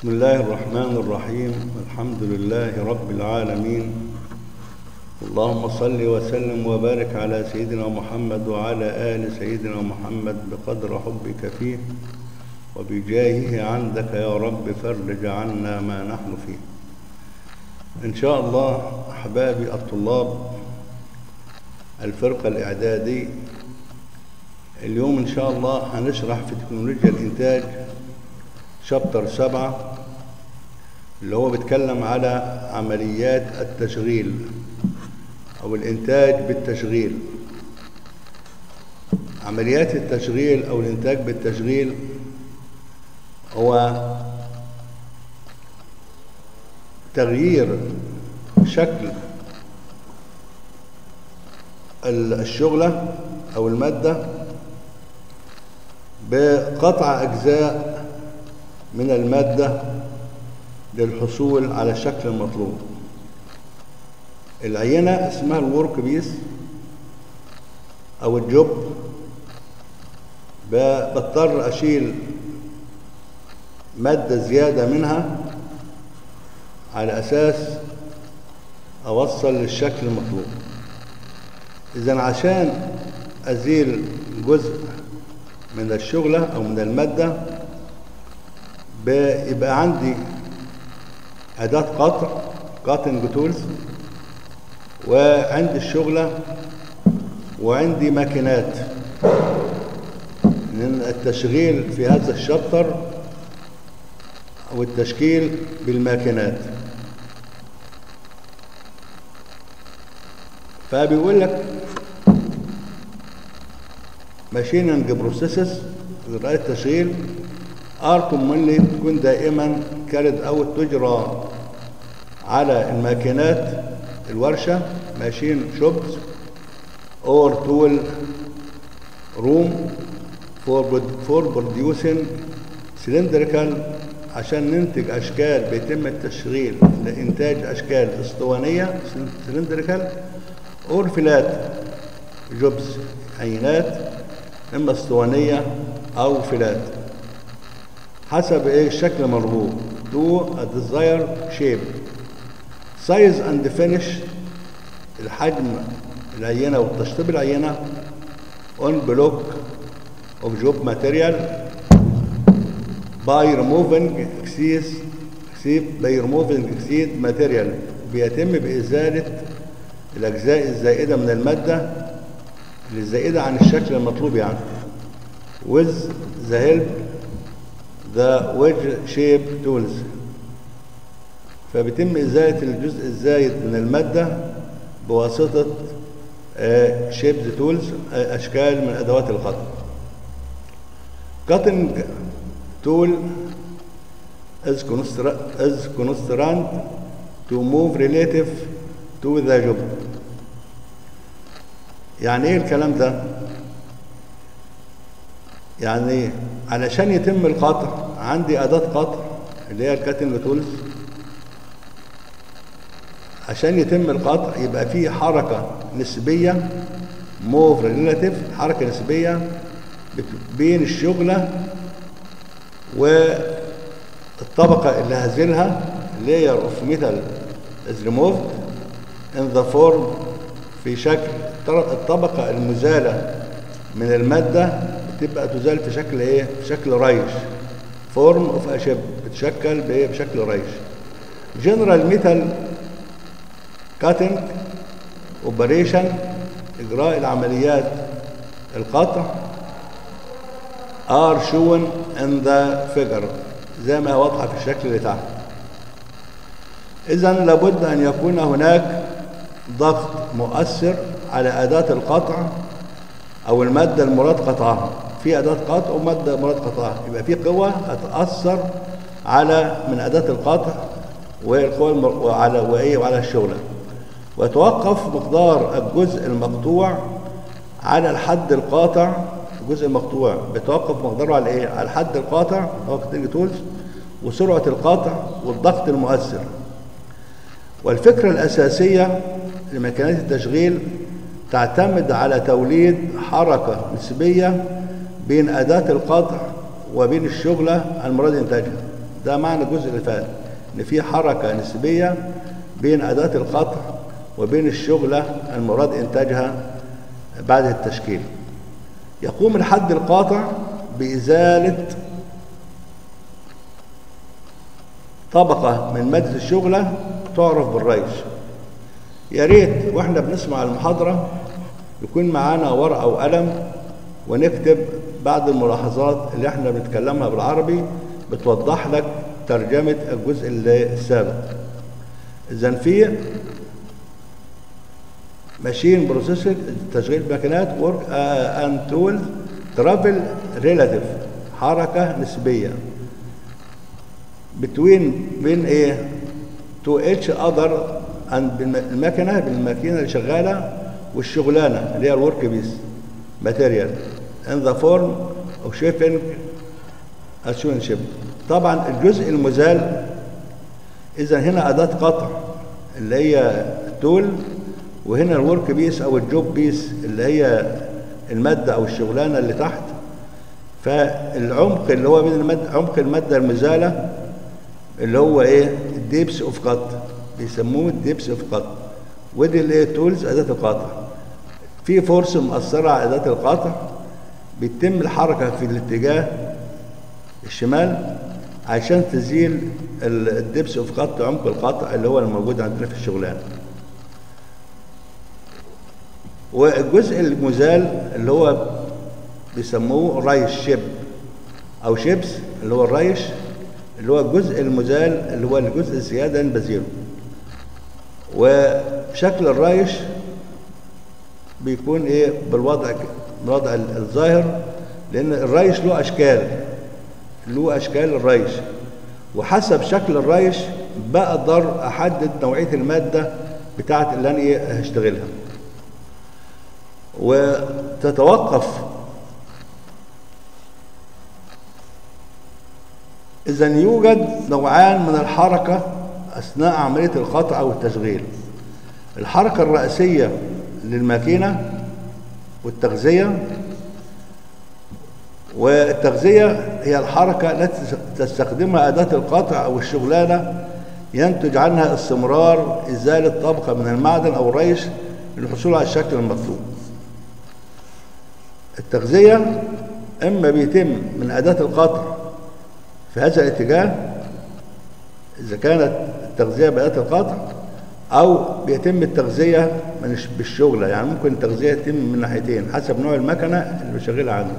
بسم الله الرحمن الرحيم الحمد لله رب العالمين اللهم صل وسلم وبارك على سيدنا محمد وعلى آل سيدنا محمد بقدر حبك فيه وبجاهه عندك يا رب فرج عنا ما نحن فيه إن شاء الله أحبابي الطلاب الفرقة الإعدادي اليوم إن شاء الله هنشرح في تكنولوجيا الإنتاج شابتر سبعة اللي هو بيتكلم على عمليات التشغيل أو الإنتاج بالتشغيل عمليات التشغيل أو الإنتاج بالتشغيل هو تغيير شكل الشغلة أو المادة بقطع أجزاء من المادة للحصول على الشكل المطلوب العينة اسمها الورك بيس أو الجوب بضطر أشيل مادة زيادة منها على أساس أوصل للشكل المطلوب إذا عشان أزيل جزء من الشغلة أو من المادة بيبقى عندي أداة قطع كاتنج تولز وعندي الشغلة وعندي ماكينات لأن التشغيل في هذا الشابتر أو التشكيل بالماكينات فبيقول لك ماشيننج بروسيسز إجراءات التشغيل ار كومنلي تكون دائما كارد اوت تجرى على الماكينات الورشة ماشين شوبز اور تول روم فور فور بروديوسين سلندريكال عشان ننتج اشكال بيتم التشغيل لانتاج اشكال اسطوانيه سلندريكال اور فلات جوبز عينات اما اسطوانيه او فلات حسب ايه الشكل المرغوب to a desired shape size and finish الحجم العينة والتشطيب العينة on block of job material by removing excess by removing excess material بيتم بإزالة الأجزاء الزائدة من المادة الزائدة عن الشكل المطلوب يعني with the help the wedge shape tools فبيتم إزالة الجزء الزايد من المادة بواسطة شيبز تولز أشكال من أدوات القطع cutting tool is constrained to move relative to the job يعني ايه الكلام ده يعني علشان يتم القطع عندي أداة قطع اللي هي الكاتنج تولز عشان يتم القطع يبقى فيه حركة نسبية موف ريلاتيف حركة نسبية بين الشغلة والطبقة اللي هزلها layer of metal is removed in the form في شكل الطبقة المزالة من المادة تبقى تزال في شكل ايه في شكل ريش فورم اوف اشب بتشكل بايه بشكل ريش جنرال ميتال كاتنج اوبريشن اجراء العمليات القطع ار شون ان ذا فيجر زي ما هي واضحه في الشكل اللي تحت اذا لابد ان يكون هناك ضغط مؤثر على اداه القطع او الماده المراد قطعها في اداه قطع وماده مراد قطعها يبقى في قوه هتاثر على من اداه القطع والقوه المر... وعلى وايه وعلى الشغله ويتوقف مقدار الجزء المقطوع على الحد القاطع الجزء المقطوع بيتوقف مقداره على ايه على الحد القاطع هو كتنج تولز وسرعه القطع والضغط المؤثر والفكره الاساسيه لماكينات التشغيل تعتمد على توليد حركة نسبية بين أداة القطع وبين الشغلة المراد إنتاجها ده معنى الجزء اللي فات ان في حركه نسبيه بين اداه القطع وبين الشغله المراد انتاجها بعد التشكيل يقوم الحد القاطع بازاله طبقه من ماده الشغله تعرف بالريش يا ريت واحنا بنسمع المحاضره يكون معانا ورقه وقلم ونكتب بعض الملاحظات اللي احنا بنتكلمها بالعربي بتوضح لك ترجمه الجزء السابق اذا في ماشين بروسيسنج تشغيل ماكينات ورك اند تولز ترافل ريلاتيف حركه نسبيه بتوين بين ايه تو اتش اذر عند المكنه بالماكينه اللي شغاله والشغلانه اللي هي الورك بيس ماتيريال ان ذا فورم اوف شيبنج شيب طبعا الجزء المزال اذا هنا اداه قطع اللي هي تول وهنا الورك بيس او الجوب بيس اللي هي الماده او الشغلانه اللي تحت فالعمق اللي هو بين المادة عمق الماده المزاله اللي هو ايه الديبس اوف كات بيسموه الديبس اوف كات ودي اللي هي تولز اداه القطع في فورس مؤثره على اداه القطع بيتم الحركه في الاتجاه الشمال عشان تزيل الدبس اوف قطع عمق القطع اللي هو الموجود عندنا في الشغلانه والجزء المزال اللي هو بيسموه ريش شيب او شيبس اللي هو الريش اللي هو الجزء المزال اللي هو الجزء الزياده اللي بزيله وشكل الريش بيكون ايه بالوضع بالوضع الظاهر لان الريش له اشكال له اشكال الريش وحسب شكل الريش بقدر احدد نوعيه الماده بتاعت اللي انا ايه هشتغلها وتتوقف اذا يوجد نوعان من الحركه اثناء عمليه القطع او التشغيل الحركه الرئيسيه للماكينه والتغذيه والتغذيه هي الحركه التي تستخدمها اداه القطع او الشغلانه ينتج عنها استمرار ازاله طبقه من المعدن او الريش للحصول على الشكل المطلوب التغذيه اما بيتم من اداه القطع في هذا الاتجاه اذا كانت التغذيه باداه القطع او بيتم التغذيه من بالشغله يعني ممكن التغذيه تتم من ناحيتين حسب نوع المكنه اللي بشغلها عنده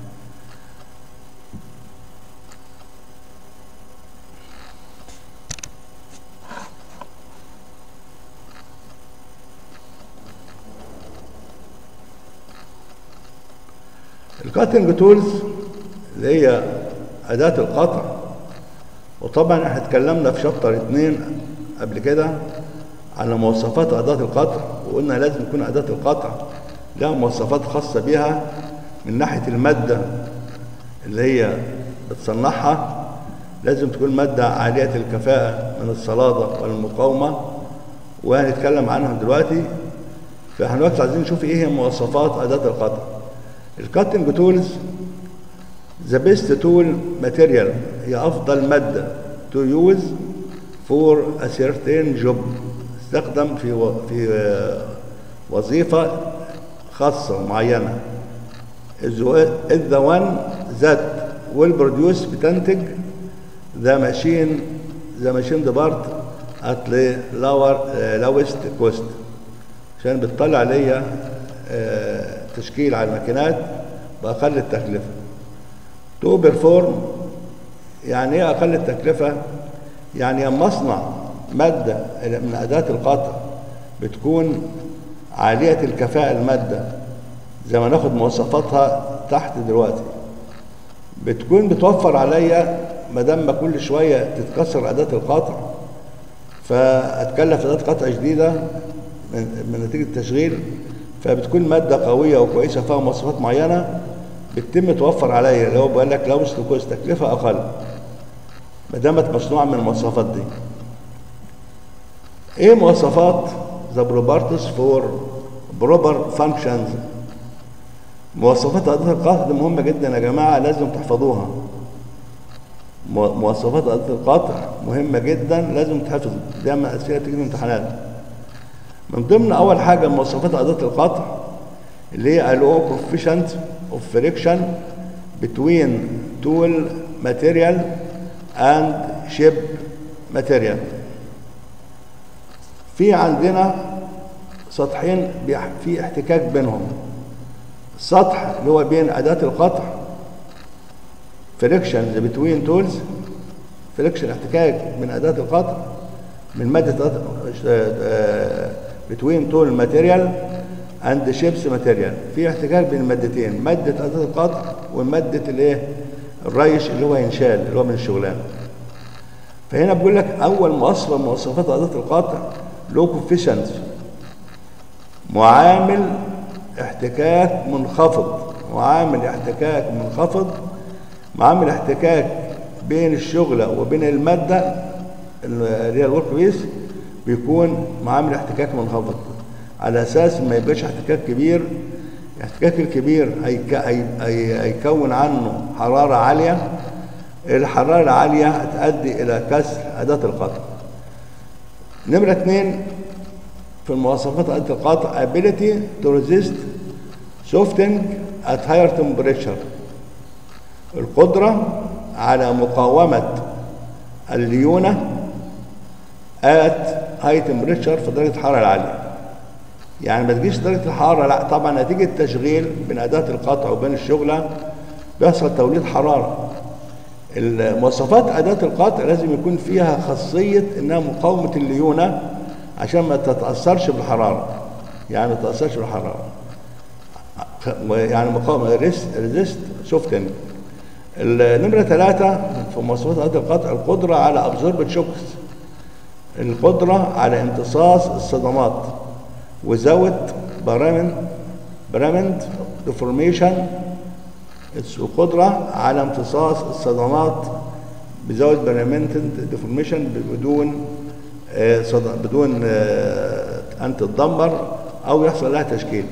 الكاتنج تولز اللي هي أداة القطع وطبعا احنا اتكلمنا في شابتر اتنين قبل كده على مواصفات أداة القطع وقلنا لازم يكون أداة القطع لها مواصفات خاصة بيها من ناحية المادة اللي هي بتصنعها لازم تكون مادة عالية الكفاءة من الصلادة والمقاومة وهنتكلم عنهم دلوقتي فاحنا دلوقتي عايزين نشوف ايه هي مواصفات أداة القطع الكاتنج تولز ذا بيست تول ماتيريال هي افضل ماده تو يوز فور ا سيرتين جوب تستخدم في و... في وظيفه خاصه معينه is the one that will produce بتنتج the machine the machine depart at the lower uh, lowest cost عشان بتطلع ليا uh, تشكيل على الماكينات بأقل التكلفة تو بيرفورم يعني ايه أقل التكلفة يعني لما أصنع مادة من أداة القطع بتكون عالية الكفاءة المادة زي ما ناخد مواصفاتها تحت دلوقتي بتكون بتوفر عليا ما دام كل شوية تتكسر أداة القطع فأتكلف أداة قطع جديدة من نتيجة التشغيل فبتكون مادة قوية وكويسة فيها مواصفات معينة بتتم توفر عليا اللي هو بيقول لك لو كويس تكلفة أقل ما دامت مصنوعة من المواصفات دي. إيه مواصفات the properties for proper functions مواصفات أداة القطع دي مهمة جدا يا جماعة لازم تحفظوها مو- مواصفات أداة القطع مهمة جدا لازم تحفظ دايما أسئلة تيجي من امتحانات من ضمن أول حاجة مواصفات أداة القطع اللي هي low coefficient of friction between tool material and ship material في عندنا سطحين بيح- في احتكاك بينهم السطح اللي هو بين أداة القطع frictions between tools friction احتكاك من أداة القطع من مادة أداة- آه، between tool material and shapes material في احتكاك بين المادتين مادة أداة القطع ومادة الايه الريش اللي هو ينشال اللي هو من الشغلانة فهنا بقول لك أول مواصفة من مواصفات أداة القطع لو coefficient معامل احتكاك منخفض معامل احتكاك منخفض معامل احتكاك بين الشغلة وبين المادة اللي هي الورك بيس بيكون معامل احتكاك منخفض على اساس ما يبقاش احتكاك كبير الاحتكاك الكبير هيك- هي- هي- هيكون عنه حرارة عالية الحرارة العالية هتؤدي إلى كسر أداة القطع نمرة اثنين في المواصفات أداة القطع ability to resist softening at higher temperature القدرة على مقاومة الليونة at high temperature في درجة الحرارة العالية يعني ما تجيش درجة الحرارة لا طبعا نتيجة تشغيل بين أداة القطع وبين الشغلة بيحصل توليد حرارة المواصفات أداة القطع لازم يكون فيها خاصية إنها مقاومة الليونة عشان ما تتأثرش بالحرارة يعني ما تتأثرش بالحرارة يعني مقاومة ريست ريزيست سوفتنج النمرة ثلاثة في مواصفات أداة القطع القدرة على أبزوربة شوكس القدرة على امتصاص الصدمات وزود برامن برامند ديفورميشن القدرة على امتصاص الصدمات بزود برامنتد ديفورميشن بدون آه، صد- بدون آه، أن تتدمر أو يحصل لها تشكيل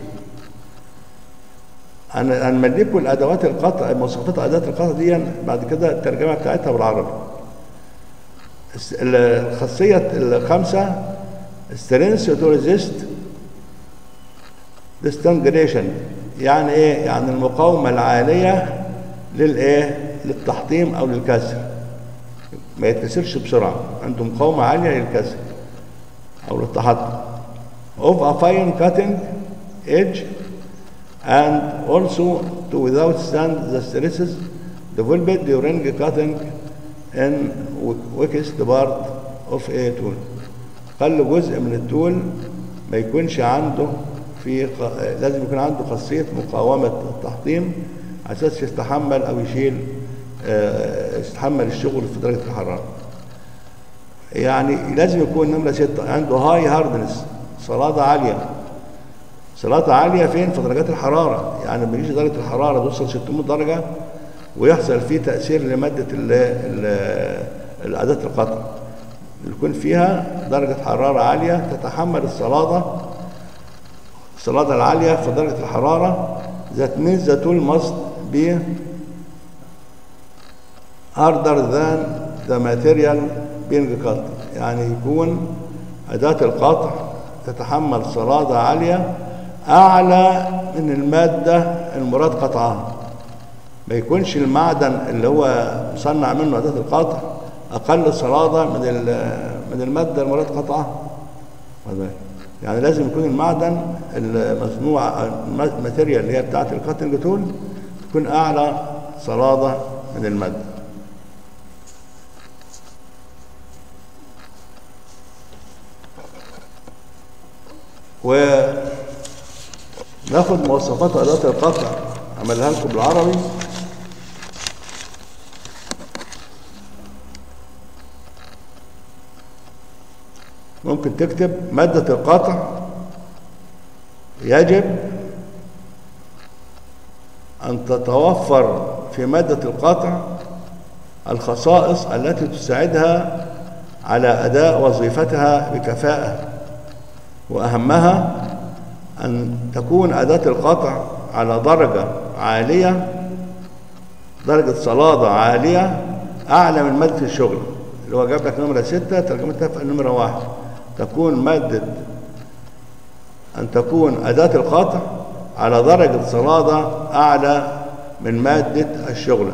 أنا هنملكوا الأدوات القطع مواصفات أدوات القطع دي بعد كده الترجمة بتاعتها بالعربي الس- الخاصية الخامسة strength to resist distangulation يعني ايه يعني المقاومة العالية للايه للتحطيم او للكسر ما يتكسرش بسرعة عنده مقاومة عالية للكسر او للتحطم of a fine cutting edge and also to withstand the stresses developed during cutting in weakest part of a tool خلي جزء من التول ما يكونش عنده في ق- لازم يكون عنده خاصية مقاومة التحطيم على أساس يستحمل أو يشيل آه، يستحمل الشغل في درجة الحرارة يعني لازم يكون نمرة ستة عنده هاي هاردنس صلادة عالية صلادة عالية فين في درجات الحرارة يعني لما يجي درجة الحرارة توصل 600 درجة ويحصل فيه تأثير لمادة ال- ال- الأداة القطع يكون فيها درجة حرارة عالية تتحمل الصلادة الصلادة العالية في درجة الحرارة that means the tool must be harder than the material being cut يعني يكون أداة القطع تتحمل صلادة عالية أعلى من المادة المراد قطعها ما يكونش المعدن اللي هو مصنع منه أداة القطع أقل صلادة من ال- من المادة المراد قطعها واخد بالك؟ يعني لازم يكون المعدن المصنوع الماتيريال اللي هي بتاعت الكاتنج تول تكون أعلى صلادة من المادة وناخد مواصفات أداة القطع عملها لكم بالعربي ممكن تكتب مادة القطع يجب أن تتوفر في مادة القطع الخصائص التي تساعدها على أداء وظيفتها بكفاءة وأهمها أن تكون أداة القطع على درجة عالية درجة صلادة عالية أعلى من مادة الشغل اللي هو جاب لك نمرة ستة ترجمتها في نمرة واحد تكون مادة أن تكون أداة القطع على درجة صلادة أعلى من مادة الشغلة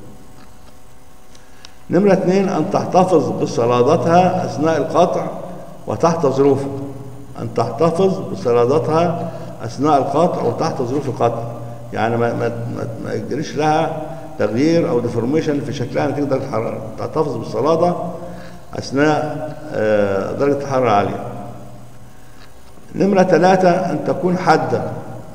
نمرة اثنين أن تحتفظ بصلادتها أثناء القطع وتحت ظروفه أن تحتفظ بصلادتها أثناء القطع وتحت ظروف القطع يعني ما, ما, ما, ما يجريش لها تغيير أو ديفورميشن في شكلها نتيجة درجة الحرارة تحتفظ بالصلادة أثناء آه، درجة الحرارة العالية نمرة ثلاثة أن تكون حادة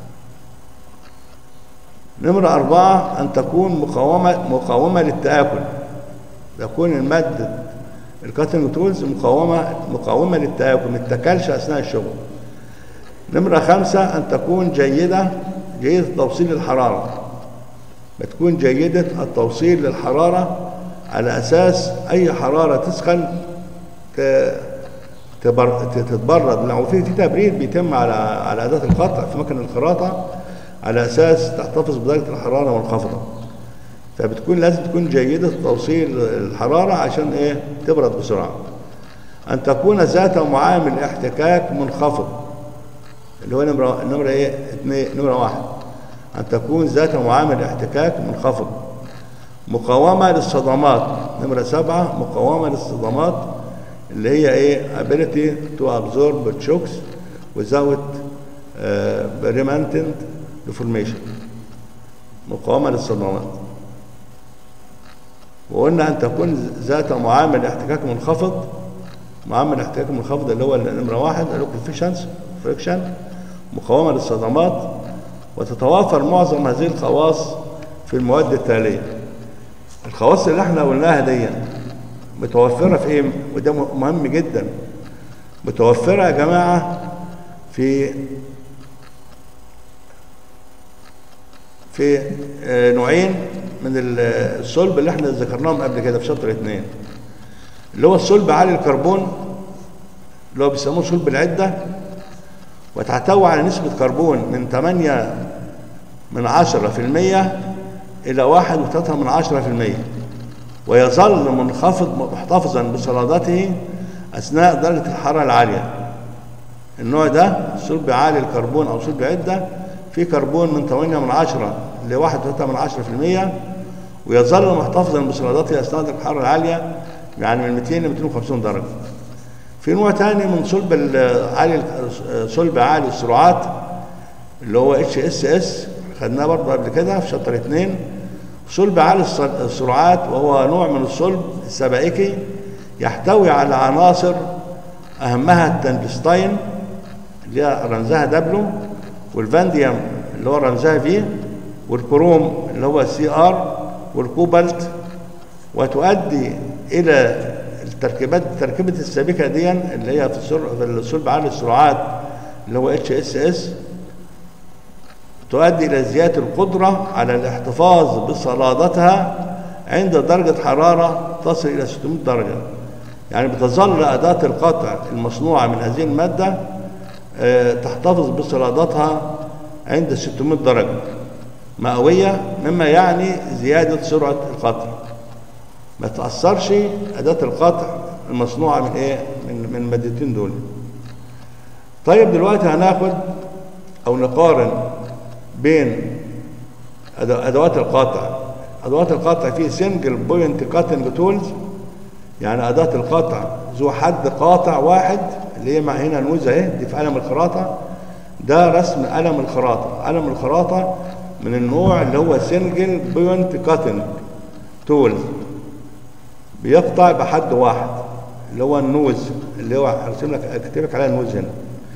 نمرة أربعة أن تكون مقاومة مقاومة للتآكل تكون المادة الكاتنج تولز مقاومة مقاومة للتآكل ما تتاكلش أثناء الشغل نمرة خمسة أن تكون جيدة جيدة توصيل الحرارة بتكون جيدة التوصيل للحرارة على أساس أي حرارة تسخن ت- تبر- تتبرد لو في في تبريد بيتم على على أداة القطع في مكان الخراطة على أساس تحتفظ بدرجة الحرارة منخفضة فبتكون لازم تكون جيدة توصيل الحرارة عشان إيه تبرد بسرعة أن تكون ذات معامل احتكاك منخفض اللي هو نمرة نمرة إيه اتنين نمرة واحد أن تكون ذات معامل احتكاك منخفض مقاومة للصدمات نمرة سبعة مقاومة للصدمات اللي هي إيه ability to absorb shocks without uh, remanent deformation مقاومة للصدمات وقلنا أن تكون ذات معامل احتكاك منخفض معامل احتكاك منخفض اللي هو نمرة واحد الكوفيشنس فريكشن مقاومة للصدمات وتتوافر معظم هذه الخواص في المواد التالية الخواص اللي احنا قلناها دي متوفرة في ايه وده مهم جدا متوفرة يا جماعة في في آه، نوعين من الصلب اللي احنا ذكرناهم قبل كده في شطر اتنين اللي هو الصلب عالي الكربون اللي هو بيسموه صلب العدة وتحتوي على نسبة كربون من 8 من 10% إلى 1.3 من 10% ويظل منخفض محتفظا بصلادته أثناء درجة الحرارة العالية النوع ده صلب عالي الكربون أو صلب عدة فيه كربون من 8 من 10 ل 1.3 من 10% ويظل محتفظا بصلادته أثناء درجة الحرارة العالية يعني من 200 ل 250 درجة في نوع تاني من صلب ال- عالي صلب عالي السرعات اللي هو اتش اس اس خدناه برضه قبل كده في شابتر اتنين صلب عالي الس- السرعات وهو نوع من الصلب السبائكي يحتوي على عناصر اهمها التنبستاين اللي هي رمزها دبلو والفانديوم اللي هو رمزها في والكروم اللي هو سي ار والكوبالت وتؤدي الى التركيبات تركيبه السبيكه دي اللي هي في السر- في الصلب عالي السرعات اللي هو اتش اس اس تؤدي الى زياده القدره على الاحتفاظ بصلادتها عند درجه حراره تصل الى 600 درجه يعني بتظل اداه القطع المصنوعه من هذه الماده آه، تحتفظ بصلادتها عند 600 درجه مئويه مما يعني زياده سرعه القطع ما تأثرش أداة القطع المصنوعة من إيه؟ من من المادتين دول. طيب دلوقتي هناخد أو نقارن بين أد- أدوات القطع. أدوات القطع في سنجل بوينت كاتنج تولز يعني أداة القطع ذو حد قاطع واحد اللي هي مع هنا نوزة أهي دي في قلم الخراطة ده رسم قلم الخراطة، قلم الخراطة من النوع اللي هو سنجل بوينت كاتنج تولز بيقطع بحد واحد اللي هو النوز اللي هو هرسم لك اكتب لك عليها النوز هنا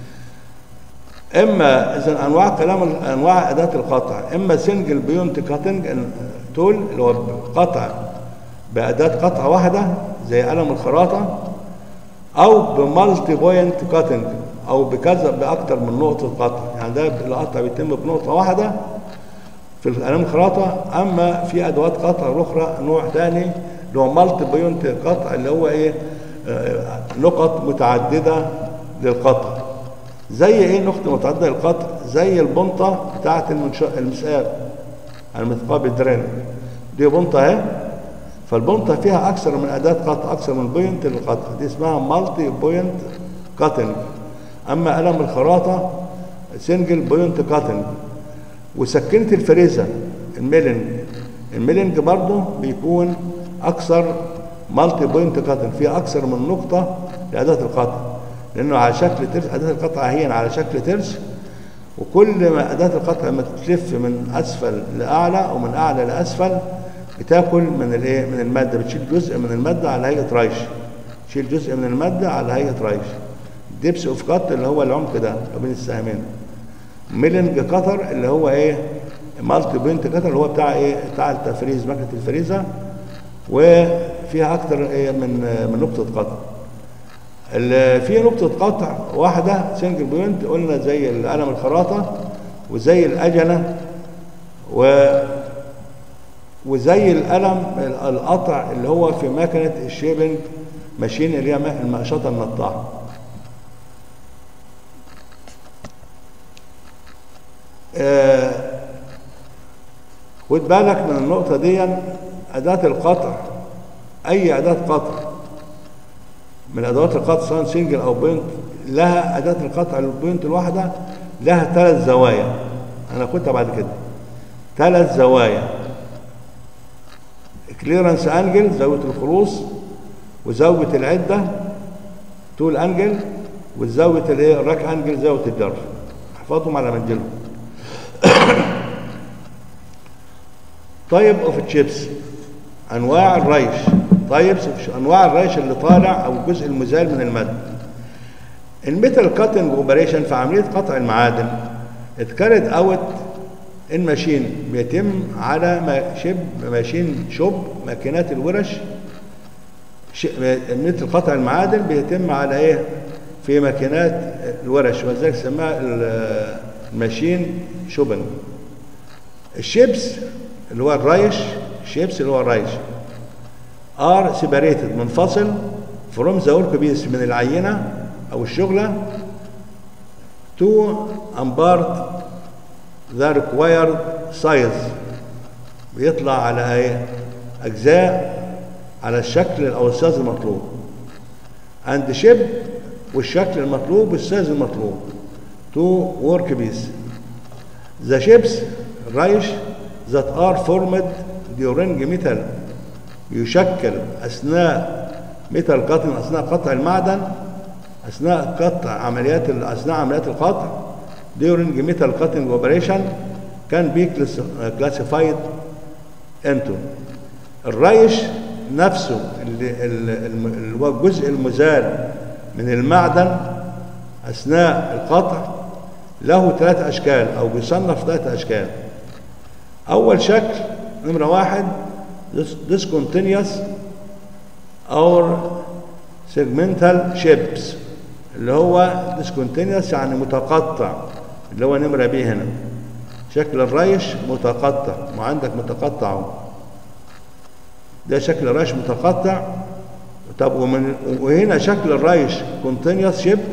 اما اذا انواع كلام انواع اداه القطع اما سنجل بيونت كاتنج تول اللي هو قطع باداه قطع واحده زي قلم الخراطه او بمالتي بوينت كاتنج او بكذا باكثر من نقطه قطع يعني ده القطع بيتم بنقطه واحده في القلم الخراطة أما في أدوات قطع أخرى نوع ثاني اللي هو مالتي بوينت قطع اللي هو إيه آه، نقط متعددة للقطع زي إيه نقطة متعددة للقطع زي البنطة بتاعة المنشأ المسقاب المثقاب الدرين دي بنطة أهي فالبونطة فيها أكثر من أداة قطع أكثر من بوينت للقطع دي اسمها مالتي بوينت كاتنج أما قلم الخراطة سنجل بوينت كاتنج وسكنة الفريزة الميلنج الميلنج برضه بيكون أكثر مالتي بوينت كاتنج فيه أكثر من نقطة لأداة القطع لأنه على شكل ترس أداة القطع هي على شكل ترس وكل ما أداة القطع لما تلف من أسفل لأعلى ومن أعلى لأسفل بتاكل من الايه من الماده بتشيل جزء من الماده على هيئه ريش تشيل جزء من الماده على هيئه ريش ديبس اوف كات اللي هو العمق ده ما بين السهمين ميلنج كتر اللي هو ايه مالتي بوينت كتر اللي هو بتاع ايه بتاع التفريز مكنه الفريزه وفيها اكتر ايه من من نقطه قطع في نقطة قطع واحدة سنجل بوينت قلنا زي القلم الخراطة وزي الأجنة و وزي القلم القطع اللي هو في مكنة الشيبنج ماشين اللي هي المقشطة النطاحة آه خد بالك من النقطة دي أداة القطع أي أداة قطع من أدوات القطع سواء سنجل أو بوينت لها أداة القطع البوينت الواحدة لها ثلاث زوايا أنا كنت بعد كده ثلاث زوايا كليرنس انجل زاويه الخلوص وزاويه العده طول انجل وزاويه الايه الراك انجل زاويه الجر احفظهم على منجلهم طيب اوف تشيبس انواع الريش طيب انواع الريش اللي طالع او الجزء المزال من الماده الميتال كاتنج اوبريشن في عمليه قطع المعادن اتكارد اوت الماشين بيتم على شب ماشين شوب ماكينات الورش مثل قطع المعادن بيتم على ايه في ماكينات الورش ولذلك سماها الماشين شوبن الشيبس اللي هو الرايش الشيبس اللي هو الرايش ار سيبريتد منفصل فروم ذا ورك بيس من العينه او الشغله تو امبارت ذا ريكوايرد سايز بيطلع على ايه اجزاء على الشكل او السايز المطلوب عند شيب والشكل المطلوب والسايز المطلوب تو ورك بيس ذا شيبس رايش ذات ار فورمد ديورينج ميتال يشكل اثناء ميتال قطع اثناء قطع المعدن اثناء قطع عمليات اثناء عمليات القطع during metal cutting operation can be classified into الريش نفسه اللي, اللي هو الجزء المزال من المعدن أثناء القطع له ثلاث أشكال أو بيصنف ثلاث أشكال أول شكل نمرة واحد discontinuous or segmental shapes اللي هو discontinuous يعني متقطع اللي هو نمرة بيه هنا شكل الريش متقطع ما عندك متقطع ده شكل الريش متقطع طب ومن وهنا شكل الريش كونتينيوس شيب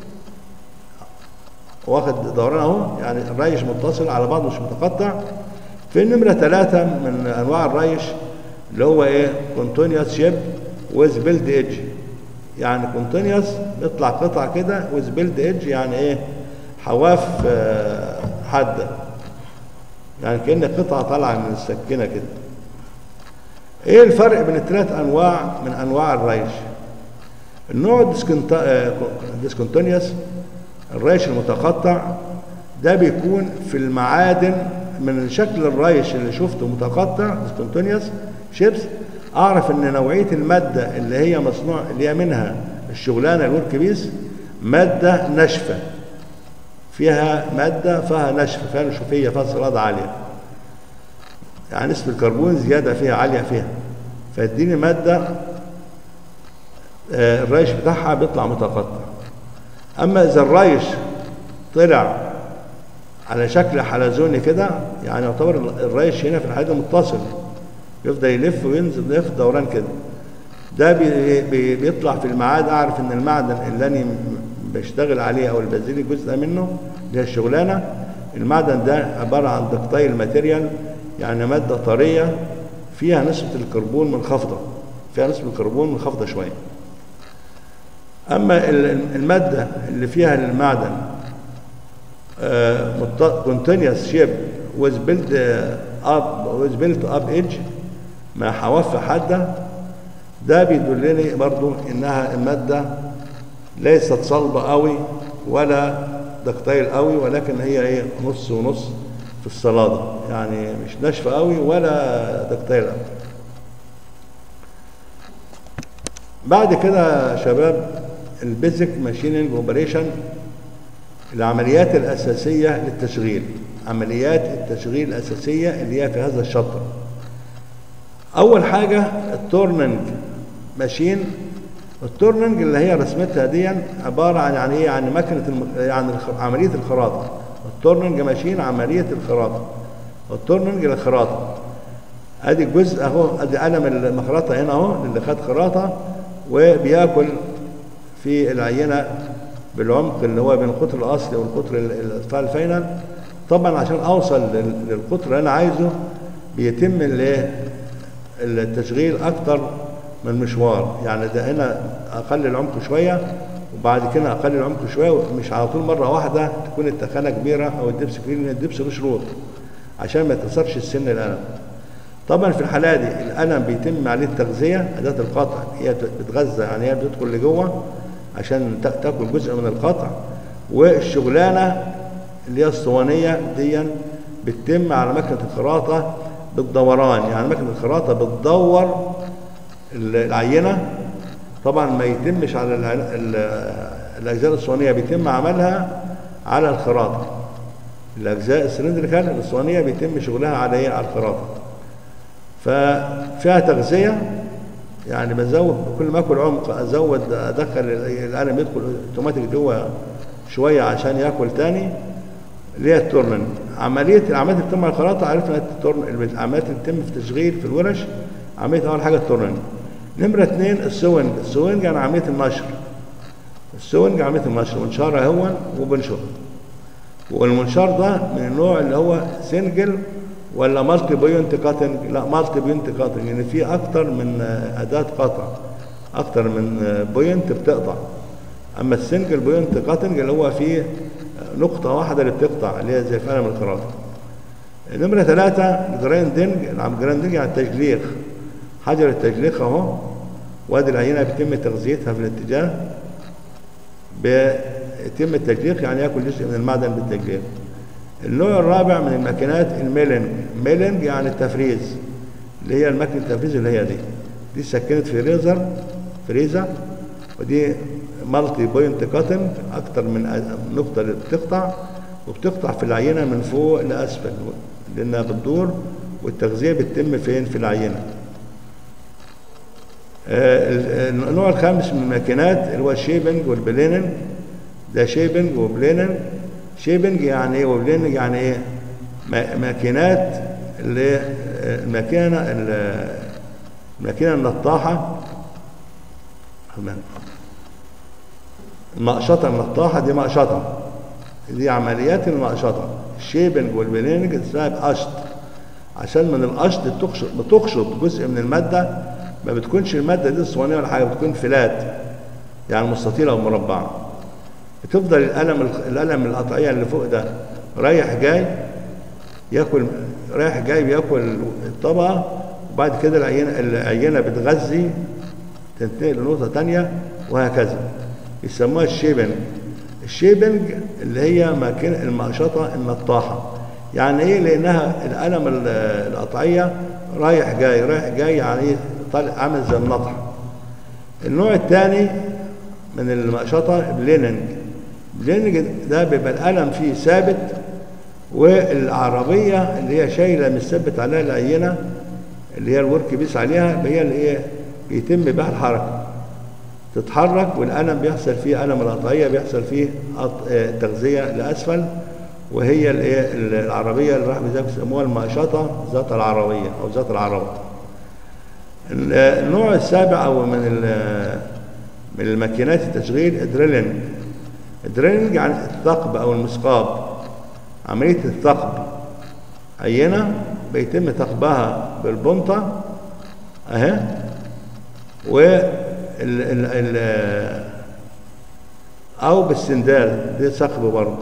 واخد دوران اهو يعني الريش متصل على بعضه مش متقطع في نمرة ثلاثة من أنواع الريش اللي هو إيه كونتينيوس شيب ويز بيلد ايدج يعني كونتينيوس بيطلع قطع كده ويز بيلد ايدج يعني إيه حواف حادة يعني كأن قطعة طالعة من السكينة كده ايه الفرق بين الثلاث انواع من انواع الريش النوع ديسكونتينيوس الريش المتقطع ده بيكون في المعادن من شكل الريش اللي شفته متقطع ديسكونتينيوس شيبس اعرف ان نوعيه الماده اللي هي مصنوع اللي هي منها الشغلانه الورك بيس ماده ناشفه فيها ماده فيها نشف فيها نشوفيه فيها صلادة عاليه يعني نسبة الكربون زيادة فيها عالية فيها فاديني مادة آه الريش بتاعها بيطلع متقطع أما إذا الريش طلع على شكل حلزوني كده يعني يعتبر الريش هنا في الحديد متصل يفضل يلف وينزل يلف دوران كده ده بي بي بيطلع في المعاد أعرف إن المعدن اللي أنا بشتغل عليه أو اللي بنزل جزء ده منه اللي هي الشغلانة المعدن ده عبارة عن دكتايل ماتيريال يعني مادة طرية فيها نسبة الكربون منخفضة فيها نسبة الكربون منخفضة شوية أما المادة اللي فيها المعدن continuous shape was built up was built up edge مع حواف حادة ده بيدلني برضو إنها المادة ليست صلبة قوي ولا دكتايل قوي ولكن هي ايه نص ونص في الصلادة يعني مش ناشفة قوي ولا دكتايل قوي بعد كده يا شباب البيزك ماشيننج اوبريشن العمليات الأساسية للتشغيل عمليات التشغيل الأساسية اللي هي في هذا الشطر أول حاجة التورننج ماشين التورننج اللي هي رسمتها دي عبارة عن يعني ايه يعني مكنة الم... يعني الخ... عملية الخراطة التورننج ماشين عملية الخراطة التورننج للخراطة ادي الجزء اهو ادي قلم المخرطة هنا اهو اللي خد خراطة وبياكل في العينة بالعمق اللي هو بين القطر الاصلي والقطر الفاينل طبعا عشان اوصل للقطر اللي انا عايزه بيتم الايه التشغيل اكتر من مشوار يعني ده هنا اقل العمق شويه وبعد كده اقل العمق شويه مش على طول مره واحده تكون التخانه كبيره او الدبس كبير لان الدبس له شروط عشان ما يتاثرش السن القلم طبعا في الحاله دي القلم بيتم عليه التغذيه اداه القطع هي بتغذى يعني هي بتدخل لجوه عشان تاكل جزء من القطع والشغلانه اللي هي الصوانيه دي بتتم على مكنه الخراطه بالدوران يعني مكنه الخراطه بتدور العينه طبعا ما يتمش على الاجزاء الصوانيه بيتم عملها على الخراطه الاجزاء السلندريكال الصوانيه بيتم شغلها على ايه على الخراطه ففيها تغذيه يعني بزود كل ما اكل عمق ازود ادخل القلم يدخل اوتوماتيك جوه شويه عشان ياكل تاني اللي هي التورنن عمليه العمليات اللي بتتم على الخراطه عرفنا التورن العمليات اللي بتتم في تشغيل في الورش عمليه اول حاجه التورنن نمرة اثنين السوينج السوينج يعني عملية النشر السوينج عملية النشر منشار اهو وبنشر والمنشار ده من النوع اللي هو سنجل ولا مالتي بوينت كاتنج لا مالتي بوينت كاتنج يعني في اكتر من اداة قطع اكتر من بوينت بتقطع اما السنجل بوينت كاتنج اللي هو فيه نقطة واحدة اللي بتقطع اللي هي زي في قلم الخراطة نمرة ثلاثة جرايندنج الجرايندنج يعني التجليخ حجر التجليخ اهو وادي العينه بيتم تغذيتها في الاتجاه بيتم التجليخ يعني ياكل جزء من المعدن بالتجليخ النوع الرابع من الماكينات الميلنج ميلنج يعني التفريز اللي هي الماكينه التفريز اللي هي دي دي سكنت فريزر فريزر ودي مالتي بوينت كاتنج اكتر من نقطه اللي بتقطع وبتقطع في العينه من فوق لاسفل لانها بتدور والتغذيه بتتم فين في العينه النوع الخامس من الماكينات اللي هو الشيبنج والبليننج ده شيبنج وبليننج شيبنج يعني ايه وبليننج يعني ايه ماكينات اللي الماكينه الماكينه النطاحه المقشطه النطاحه دي مقشطه دي عمليات المقشطه الشيبنج والبليننج اسمها قشط عشان من القشط بتقشط بتقشط جزء من الماده ما بتكونش الماده دي صوانيه ولا حاجه بتكون فلات يعني مستطيله او مربعه بتفضل القلم القلم القطعيه اللي فوق ده رايح جاي ياكل رايح جاي بياكل الطبقه وبعد كده العينه العينه بتغذي تنتقل لنقطه ثانيه وهكذا يسموها الشيبنج الشيبنج اللي هي ماكينه المقشطه النطاحه يعني ايه لانها القلم القطعيه رايح جاي رايح جاي يعني طالع عامل زي النطح النوع الثاني من المقشطة بليننج بليننج ده بيبقى القلم فيه ثابت والعربية اللي هي شايلة مثبت عليها العينة اللي هي الورك بيس عليها هي اللي ايه بيتم بها الحركة تتحرك والقلم بيحصل فيه قلم القطعية بيحصل فيه تغذية لأسفل وهي الايه العربية اللي راح بيسموها المقشطة ذات العربية أو ذات العربة النوع السابع او من من الماكينات التشغيل الدريلنج الدريلنج يعني الثقب او المثقاب عمليه الثقب عينه بيتم ثقبها بالبنطه اهي و ال ال ال او بالسندال دي ثقب برضه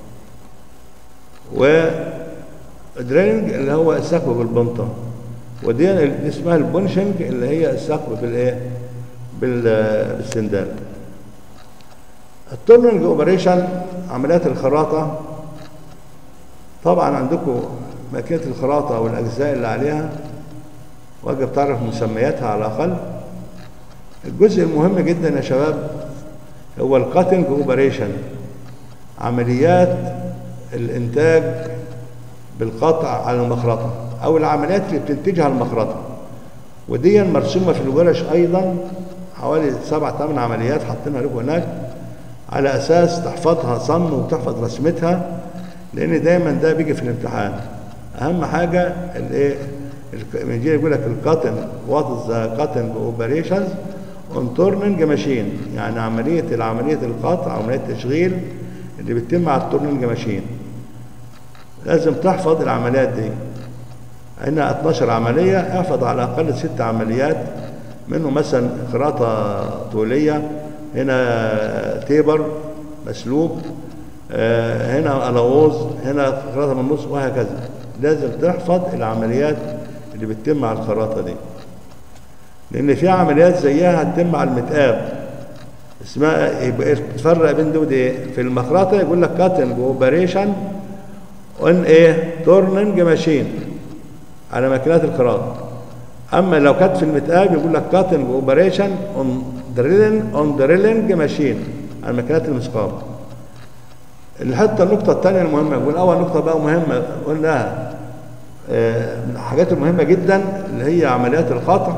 ودرينج اللي هو الثقب بالبنطه ودي اللي اسمها البونشنج اللي هي الثقب بالايه بال- بالسندال التورنينج اوبريشن عمليات الخراطه طبعا عندكم ماكينه الخراطه والاجزاء اللي عليها واجب تعرف مسمياتها على الاقل الجزء المهم جدا يا شباب هو الكاتنج اوبريشن عمليات الانتاج بالقطع على المخرطه او العمليات اللي بتنتجها المخرطه ودي مرسومه في الورش ايضا حوالي سبع ثمان عمليات حاطينها لكم هناك على اساس تحفظها صم وتحفظ رسمتها لان دايما ده بيجي في الامتحان اهم حاجه الايه الك- بيجي يقول لك الكاتن وات از ذا كاتن اوبريشنز اون تورنينج ماشين يعني عمليه العمليه القطع عمليه التشغيل اللي بتتم على التورنينج ماشين لازم تحفظ العمليات دي هنا 12 عملية احفظ على الأقل ست عمليات منه مثلا خراطة طولية هنا تيبر مسلوب آه، هنا ألووز هنا خراطة من النص وهكذا لازم تحفظ العمليات اللي بتتم على الخراطة دي لأن في عمليات زيها هتتم على المتقاب اسمها يبقى تفرق بين دول ايه في المخرطة يقول لك كاتنج اوبريشن اون ايه تورنينج ماشين على ماكينات الخراطة اما لو كانت في المتقاب يقول لك كاتنج اوبريشن اون دريلنج اون دريلنج ماشين على ماكينات المسقاب الحته النقطه الثانيه المهمه يقول اول نقطه بقى مهمه قلناها آه، من الحاجات المهمه جدا اللي هي عمليات القطع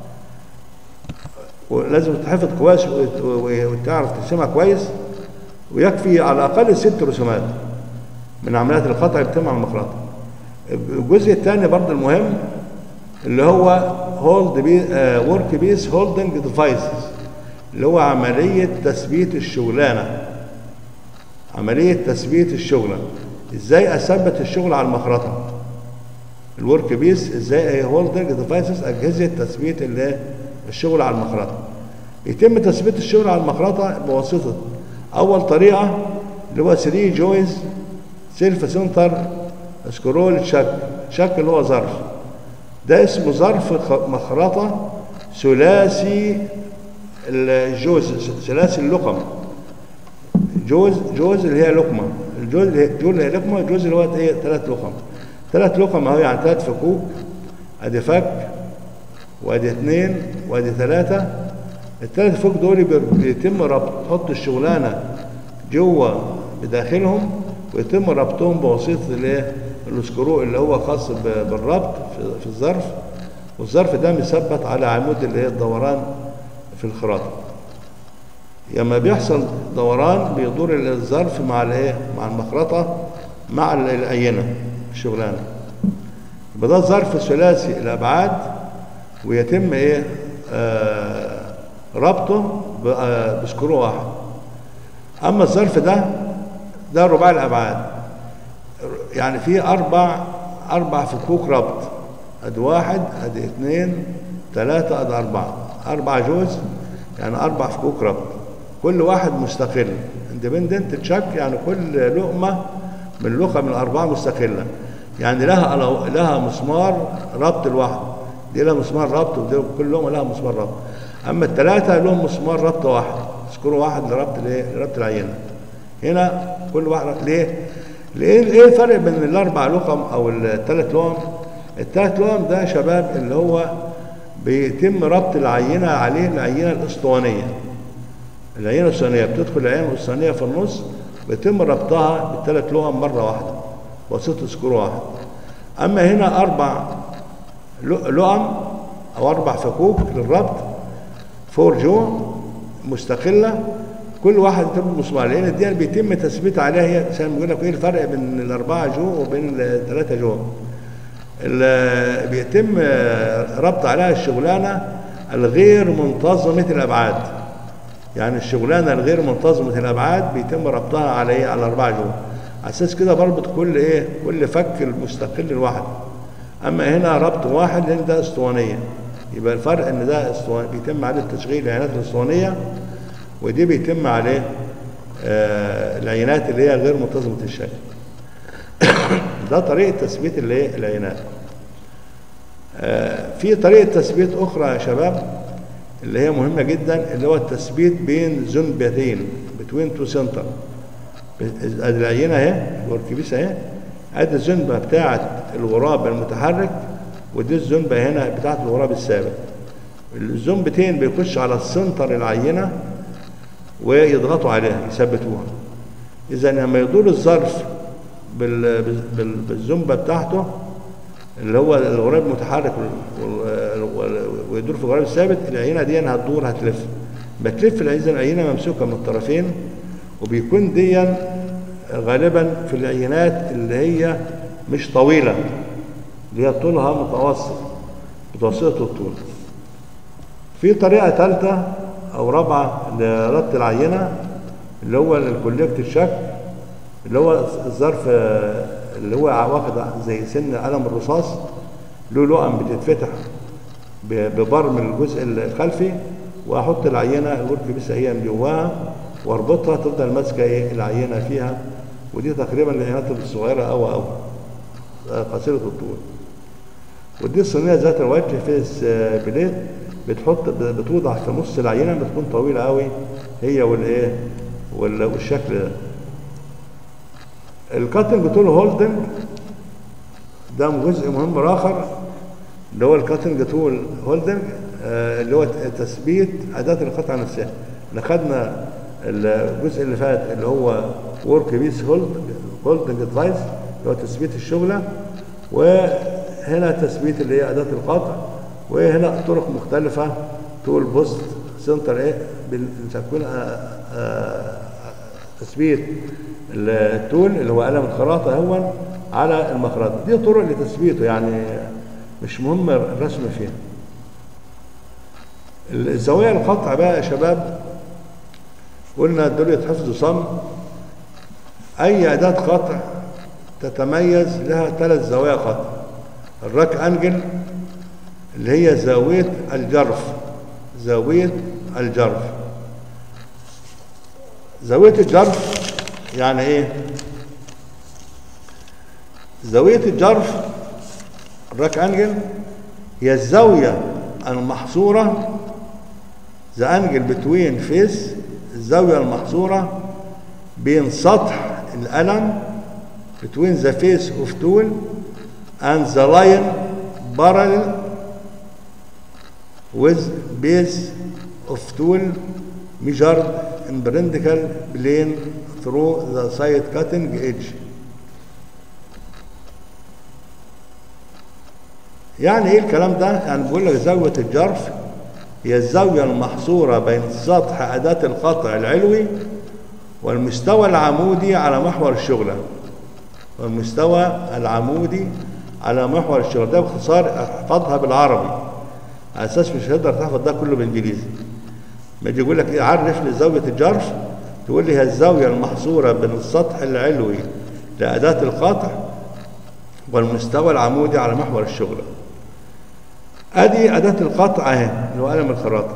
ولازم تحفظ كويس وت- و- وتعرف ترسمها كويس ويكفي على الاقل ست رسومات من عمليات القطع اللي بتتم على المخرطه الجزء الثاني برضه المهم اللي هو هولد بي ورك بيس هولدنج ديفايسز اللي هو عمليه تثبيت الشغلانه عمليه تثبيت الشغله ازاي اثبت الشغل على المخرطه الورك بيس ازاي هولدنج ديفايسز اجهزه تثبيت اللي الشغل على المخرطه يتم تثبيت الشغل على المخرطه بواسطه اول طريقه اللي هو 3 جويز سيلف سنتر سكرول شك شك اللي هو ظرف ده اسمه ظرف خ- مخرطه ثلاثي الجوز ثلاثي اللقم جوز جوز اللي هي لقمه الجوز اللي هي جوز اللي هي لقمه الجوز اللي هو ايه ثلاث لقم ثلاث لقم اهو يعني ثلاث فكوك ادي فك وادي اثنين وادي ثلاثه الثلاث فوق دول بي- بيتم ربط تحط الشغلانه جوه بداخلهم ويتم ربطهم بواسطه الايه السكرو اللي هو خاص ب- بالربط في- في الظرف والظرف ده مثبت على عمود اللي هي الدوران في الخراطه لما بيحصل دوران بيدور الظرف مع الايه مع المخرطه مع ال- العينه الشغلانه يبقى ده ظرف ثلاثي الابعاد ويتم ايه آه ربطه ب- آه، بسكرو واحد اما الظرف ده ده رباعي الابعاد يعني في اربع اربع فكوك ربط ادي واحد ادي اثنين ثلاثة ادي اربعة اربع جوز يعني اربع فكوك ربط كل واحد مستقل اندبندنت تشك يعني كل لقمة من لقمة من الاربعة مستقلة يعني لها ألو- لها مسمار ربط لوحده دي لها مسمار ربط ودي كل لقمة لها مسمار ربط اما الثلاثة لهم مسمار ربط واحد سكرو واحد لربط الايه لربط العينة هنا كل واحد ليه؟ ليه ايه الفرق بين الاربع لقم او الثلاث لقم؟ الثلاث لقم ده يا شباب اللي هو بيتم ربط العينه عليه العينه الاسطوانيه. العينه الاسطوانيه بتدخل العينه الاسطوانيه في النص ويتم ربطها بالثلاث لقم مره واحده بواسطه سكرو واحد. اما هنا اربع لق- لقم او اربع فكوك للربط فور جو مستقله كل واحد تربط مسمار لان دي بيتم تثبيت عليها هي عشان بيقول لك ايه الفرق بين الاربعه جو وبين الثلاثه جو ال- بيتم ربط عليها الشغلانه الغير منتظمه الابعاد يعني الشغلانه الغير منتظمه الابعاد بيتم ربطها على ايه على اربعه جو على اساس كده بربط كل ايه كل فك المستقل لوحده اما هنا ربط واحد لان ده اسطوانيه يبقى الفرق ان ده اسطواني بيتم عليه تشغيل العينات الاسطوانيه ودي بيتم عليه آه العينات اللي هي غير منتظمه الشكل ده طريقه تثبيت الايه العينات آه في طريقه تثبيت اخرى يا شباب اللي هي مهمه جدا اللي هو التثبيت بين زنبتين بتوين تو سنتر ادي العينه اهي الوركبيس اهي ادي الزنبه بتاعه الغراب المتحرك ودي الزنبه هنا بتاعه الغراب الثابت الزنبتين بيخش على السنتر العينه ويضغطوا عليها يثبتوها اذا لما يدور الظرف بال... بال... بالزنبه بتاعته اللي هو الغراب المتحرك ويدور في الغراب الثابت العينه دي هتدور هتلف بتلف العينه العينه ممسوكه من الطرفين وبيكون دي غالبا في العينات اللي هي مش طويله اللي هي طولها متوسط متوسطه الطول في طريقه ثالثه او رابعه لربط العينه اللي هو الكوليكت الشكل اللي هو الظرف اللي هو واخد زي سن قلم الرصاص له لقم بتتفتح ببرم الجزء الخلفي واحط العينه الورك بس هي من جواها واربطها تفضل ماسكه ايه العينه فيها ودي تقريبا العينات الصغيره او او قصيره الطول ودي الصينيه ذات الوجه فيس بليت بتحط بتوضع في نص العينه بتكون طويله قوي هي والايه والشكل ده الكاتنج تول هولدنج ده جزء مهم اخر اللي هو الكاتنج تول هولدنج آه اللي هو تثبيت اداه القطعه نفسها احنا خدنا الجزء اللي فات اللي هو ورك بيس هولد هولدنج ديفايس اللي هو تثبيت الشغله وهنا تثبيت اللي هي اداه القطع وهنا طرق مختلفه تول بوست سنتر ايه بنسميه تثبيت التول اللي هو قلم الخراطه هون على المخرطه دي طرق لتثبيته يعني مش مهم الرسم فيها الزوايا القطع بقى يا شباب قلنا دول يتحفظوا صم اي اداه قطع تتميز لها ثلاث زوايا قطع الراك انجل اللي هي زاويه الجرف زاويه الجرف زاويه الجرف يعني ايه زاويه الجرف الراك انجل هي الزاويه المحصوره ذا انجل بتوين فيس الزاويه المحصوره بين سطح القلم between the face of tool and the line parallel with base of tool measured in vertical plane through the side cutting edge يعني ايه الكلام ده يعني بيقول لك زاويه الجرف هي الزاويه المحصوره بين سطح اداه القطع العلوي والمستوى العمودي على محور الشغله والمستوى العمودي على محور الشغل ده باختصار احفظها بالعربي على اساس مش هتقدر تحفظ ده كله بالانجليزي ما يجي يقول لك ايه عرف لي زاويه الجرف تقول لي هي الزاويه المحصوره بين السطح العلوي لاداه القطع والمستوى العمودي على محور الشغل ادي اداه القطع اهي اللي هو قلم الخراطه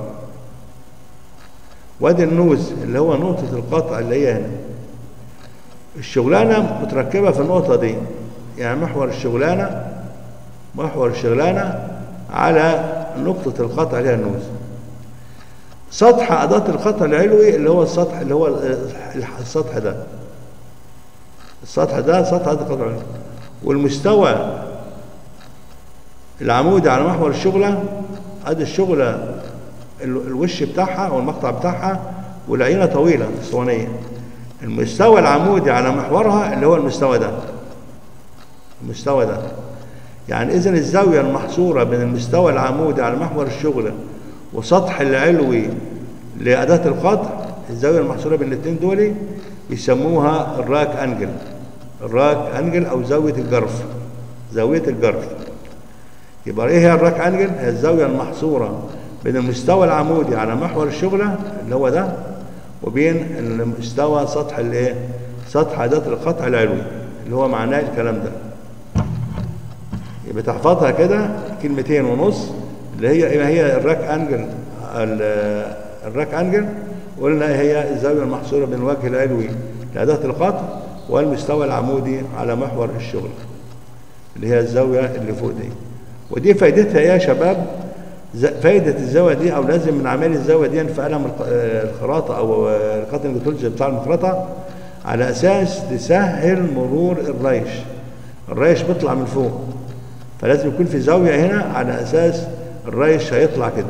وادي النوز اللي هو نقطه القطع اللي هي هنا الشغلانه متركبه في النقطه دي يعني محور الشغلانه محور الشغلانه على نقطه القطع اللي هي النوز سطح اداه القطع العلوي اللي هو السطح اللي هو السطح ده السطح ده سطح اداه القطع العلوي والمستوى العمودي على محور الشغله ادي الشغله الوش بتاعها او المقطع بتاعها والعينه طويله اسطوانيه المستوى العمودي على محورها اللي هو المستوى ده المستوى ده يعني اذا الزاويه المحصوره بين المستوى العمودي على محور الشغله وسطح العلوي لاداه القطع الزاويه المحصوره بين الاثنين دول يسموها الراك انجل الراك انجل او زاويه الجرف زاويه الجرف يبقى ايه هي الراك انجل هي الزاويه المحصوره بين المستوى العمودي على محور الشغله اللي هو ده وبين المستوى سطح الايه سطح اداه القطع العلوي اللي هو معناه الكلام ده يبقى تحفظها كده كلمتين ونص اللي هي هي الراك انجل ال- الراك انجل قلنا هي الزاويه المحصوره بين الوجه العلوي لاداه القطع والمستوى العمودي على محور الشغل اللي هي الزاويه اللي فوق دي ودي فايدتها ايه يا شباب ز- فايده الزاويه دي او لازم من عمال الزاويه دي في قلم الق- آه، الخراطه او آه، الكاتنج تولز بتاع المخرطه على اساس تسهل مرور الريش الريش بيطلع من فوق فلازم يكون في زاويه هنا على اساس الريش هيطلع كده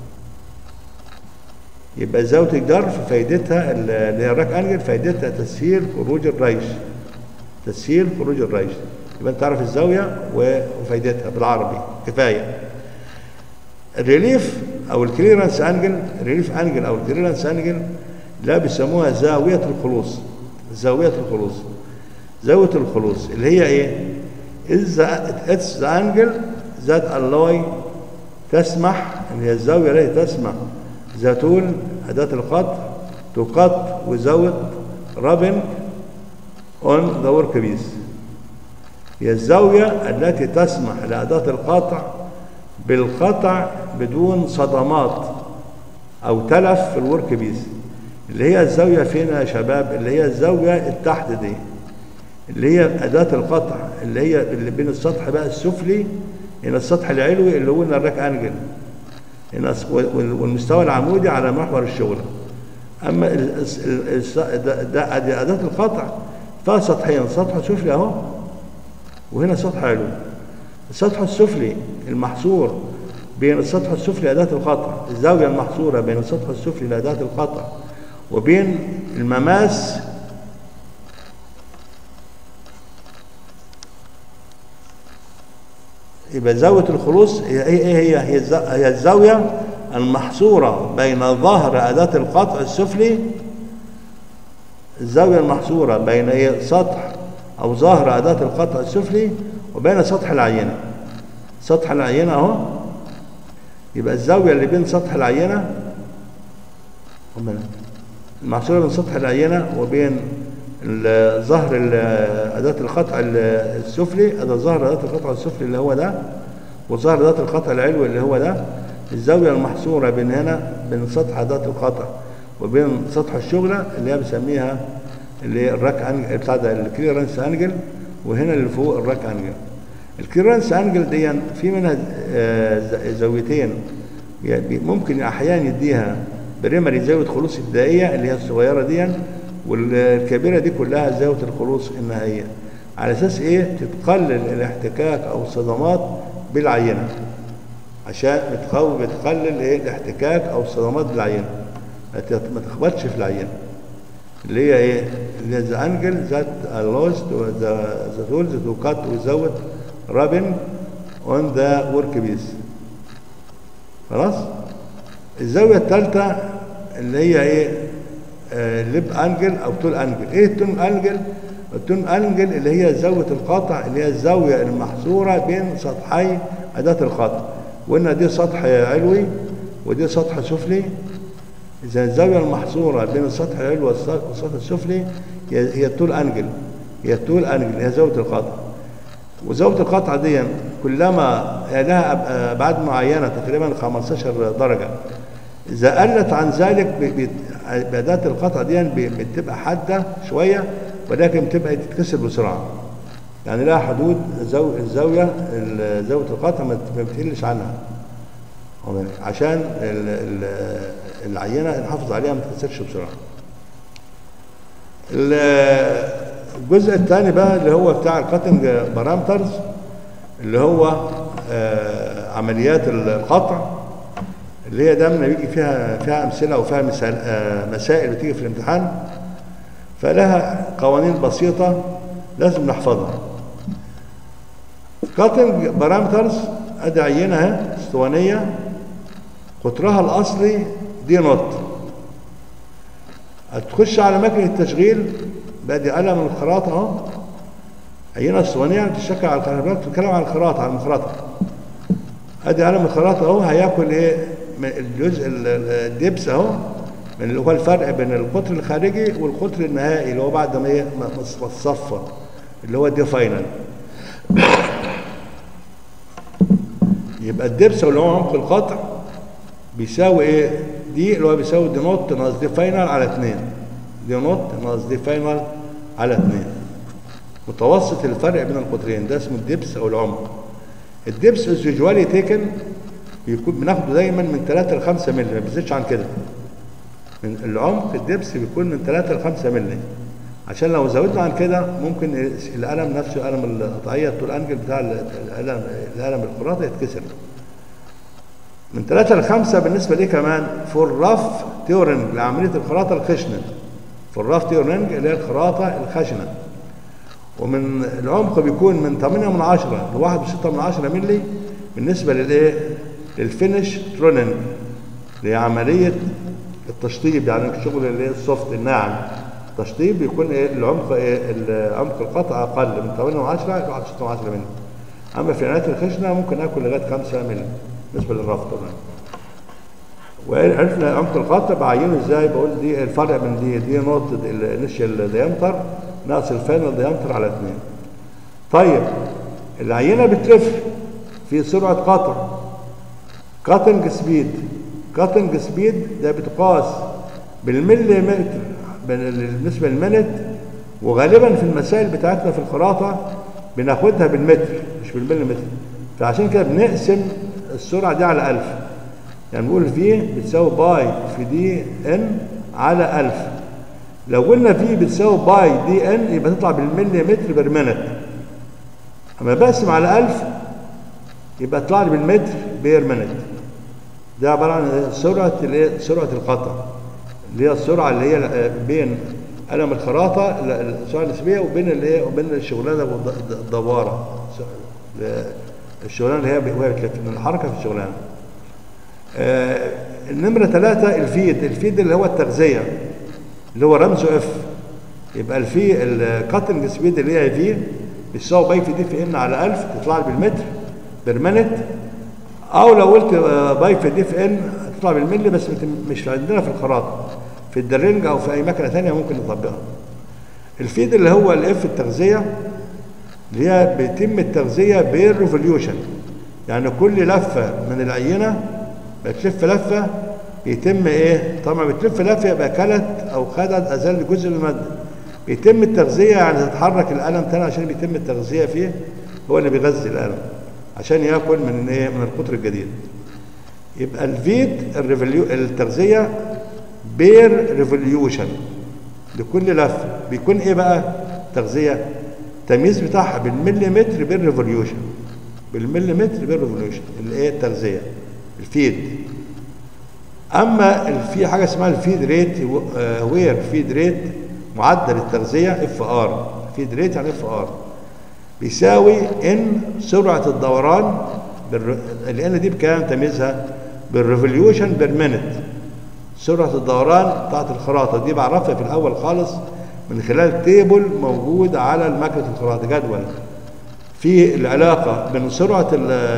يبقى زاويه الجرف فايدتها ال- اللي هي الراك انجل فايدتها تسهيل خروج الريش تسهيل خروج الريش يبقى انت تعرف الزاويه و- وفايدتها بالعربي كفايه الريليف او الكليرنس انجل الريليف انجل او الكليرنس انجل لا بيسموها زاويه الخلوص زاويه الخلوص زاويه الخلوص اللي هي ايه is the, it's the angle that allow تسمح اللي هي الزاويه التي تسمح زاتول اداه القطع to cut without rubbing on the workpiece هي الزاويه التي تسمح لاداه القطع بالقطع بدون صدمات او تلف في الورك بيس اللي هي الزاويه فين يا شباب اللي هي الزاويه التحت دي اللي هي اداه القطع اللي هي اللي بين السطح بقى السفلي هنا السطح العلوي اللي هو الراك انجل هنا الس- وال- والمستوى العمودي على محور الشغل اما ال- الس- ال- الس- ده ده- دي اداه القطع فيها سطحين سطح سفلي اهو وهنا سطح علوي السطح السفلي المحصور بين السطح السفلي لأداة القطع الزاوية المحصورة بين السطح السفلي لأداة القطع وبين المماس يبقى زاوية الخلوص هي هي هي هي, الز- هي الزاوية المحصورة بين ظهر أداة القطع السفلي الزاوية المحصورة بين إيه؟ سطح أو ظهر أداة القطع السفلي وبين سطح العينة سطح العينة أهو يبقى الزاوية اللي بين سطح العينة وبين- المحصورة بين سطح العينة وبين ال- ظهر ال- أداة القطع ال- السفلي أداة ظهر أداة القطع السفلي اللي هو ده وظهر أداة القطع العلوي اللي هو ده الزاوية المحصورة بين هنا بين سطح أداة القطع وبين سطح الشغلة اللي هي بنسميها اللي هي الراك انجل بتاع ده الكليرنس انجل وهنا اللي فوق الراك انجل الكليرنس انجل دي في منها آه، ز- زاويتين يعني ممكن احيانا يديها بريمري زاويه خلوص ابتدائيه اللي هي الصغيره دي والكبيره دي كلها زاويه الخلوص النهائيه على اساس ايه تتقلل الاحتكاك او الصدمات بالعينه عشان بتخو بتقلل ايه الاحتكاك او الصدمات بالعينه ما ت- ما تخبطش في العينه اللي هي ايه اللي هي the angle that allows to the, the tools to cut without rubbing on the workpiece خلاص الزاويه الثالثه اللي هي ايه ليب انجل او تول انجل ايه التون انجل التون انجل اللي هي زاويه القطع اللي هي الزاويه المحصوره بين سطحي اداه القطع وقلنا دي سطح علوي ودي سطح سفلي إذا الزاوية المحصورة بين السطح العلوي والسطح والسطح السفلي هي هي الطول أنجل هي الطول أنجل هي زاوية القطع وزاوية القطع دي كلما هي لها أب- أبعاد معينة تقريبا 15 درجة إذا قلت عن ذلك ب- ب- بأداة القطع دي ب- بتبقى حادة شوية ولكن بتبقى تتكسر بسرعة يعني لها حدود زاو- الزاوية ال- زاوية القطع ما ت- ما بتقلش عنها عشان ال- ال- العينه نحافظ عليها ما تتكسرش بسرعه. ال- الجزء الثاني بقى اللي هو بتاع الكاتنج بارامترز اللي هو آه، عمليات القطع اللي هي دايما بيجي فيها فيها امثله وفيها مثال آه، مسائل بتيجي في الامتحان فلها قوانين بسيطه لازم نحفظها. كاتنج بارامترز ادي عينه اهي اسطوانيه قطرها الاصلي دي نوت هتخش على مكنه التشغيل بقى دي قلم الخراطه اهو عينه اسطوانيه بتشكل على الخراطه بتتكلم على الخراطه على المخرطه ادي قلم الخراطه اهو هياكل ايه من الجزء ال- ال- الدبس اهو من اللي هو الفرق بين القطر الخارجي والقطر النهائي اللي هو بعد ما ايه ما ما تصفى اللي هو دي فاينل يبقى الدبس اللي هو عمق القطع بيساوي ايه دي اللي هو بيساوي دي نوت ناقص دي فاينل على 2 دي نوت ناقص دي فاينل على 2 متوسط الفرق بين القطرين ده اسمه الدبس او العمق الدبس از يوجوالي تيكن بيكون بناخده دايما من 3 ل 5 مللي ما بيزيدش عن كده من العمق الدبس بيكون من 3 ل 5 مللي عشان لو زودنا عن كده ممكن القلم نفسه قلم القطعيه الطول انجل بتاع القلم القلم الخراطه يتكسر من 3 ل 5 بالنسبه ليه كمان فور رف تيورنج لعمليه الخراطه الخشنه فور رف تيورنج اللي هي الخراطه الخشنه ومن العمق بيكون من 8 من 10 ل 1.6 من 10 مللي بالنسبه للايه للفينش تروننج اللي هي عمليه التشطيب يعني الشغل اللي هي السوفت الناعم التشطيب بيكون ايه العمق ايه عمق القطع اقل من 8 من 10 ل 1.6 من 10 مللي اما في العنايات الخشنه ممكن اكل لغايه 5 مللي بالنسبه للرف طبعا وعرفنا عمق القطع بعينه ازاي بقول دي الفرق من دي دي نقطه الانيشال ديامتر ناقص الفاينل ديامتر على 2 طيب العينه بتلف في سرعه قطع كاتنج سبيد كاتنج سبيد ده بتقاس بالملي متر بالنسبه للمنت وغالبا في المسائل بتاعتنا في الخراطه بناخدها بالمتر مش بالمليمتر فعشان كده بنقسم السرعه دي على 1000 يعني بنقول في بتساوي باي في دي ان على 1000 لو قلنا في بتساوي باي دي ان يبقى تطلع بالملي متر بير مينت اما بقسم على 1000 يبقى تطلع لي بالمتر بير مينت ده عباره عن سرعه الايه سرعه القطع اللي هي السرعه اللي هي بين قلم الخراطه السرعه النسبيه وبين الايه وبين الشغلانه والدواره الشغلانه اللي هي وهي بتلف من الحركه في الشغلانه آه النمره ثلاثة الفيد الفيد اللي هو التغذيه اللي هو رمزه اف يبقى الفي الكاتنج سبيد اللي هي في بيساوي باي في دي في ان على 1000 تطلع لي بالمتر بير مينت او لو قلت باي في دي في ان تطلع بالملي بس مش عندنا في الخراطه في الدرينج او في اي مكنه ثانيه ممكن نطبقها الفيد اللي هو الاف التغذيه اللي هي بيتم التغذيه بالريفوليوشن يعني كل لفه من العينه بتلف لفه بيتم ايه طبعا بتلف لفه يبقى كلت او خدت ازال جزء من الماده بيتم التغذيه يعني تتحرك القلم تاني عشان بيتم التغذيه فيه هو اللي بيغذي القلم عشان ياكل من ايه من القطر الجديد يبقى الفيد الريفوليو التغذيه بير ريفوليوشن لكل لفه بيكون ايه بقى تغذيه التمييز بتاعها بالمليمتر بالريفوليوشن بالمليمتر بالريفوليوشن اللي ايه التغذيه الفيد اما في حاجه اسمها الفيد ريت وير فيد ريت معدل التغذيه اف ار فيد ريت يعني اف ار بيساوي ان سرعه الدوران بالر... الان دي بكام تمييزها بالريفوليوشن بير مينت سرعه الدوران بتاعت الخراطه دي بعرفها في الاول خالص من خلال تيبل موجود على المكنه الخراطه جدول في العلاقه بين سرعه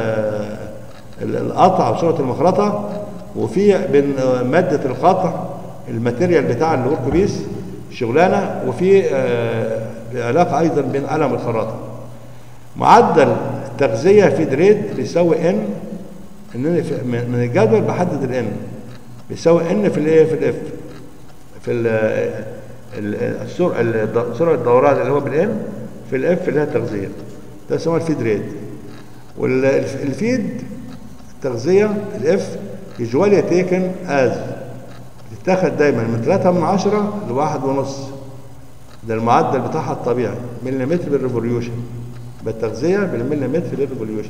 القطع وسرعه المخرطه وفي بين ماده القطع الماتيريال بتاع الورك بيس الشغلانه وفي علاقه ايضا بين قلم الخراطه معدل التغذيه في دريد بيساوي ان ان من الجدول بحدد الان بيساوي ان في الايه في الاف في السرعه سرعه الدوران اللي هو بالان في الاف اللي هي التغذيه ده اسمه الفيد ريت والفيد التغذيه الاف يجوالي تيكن از بتتاخد دايما من 3 من 10 لواحد ونص ده المعدل بتاعها الطبيعي مليمتر بالريفوليوشن بالتغذيه بالمليمتر بالريفوليوشن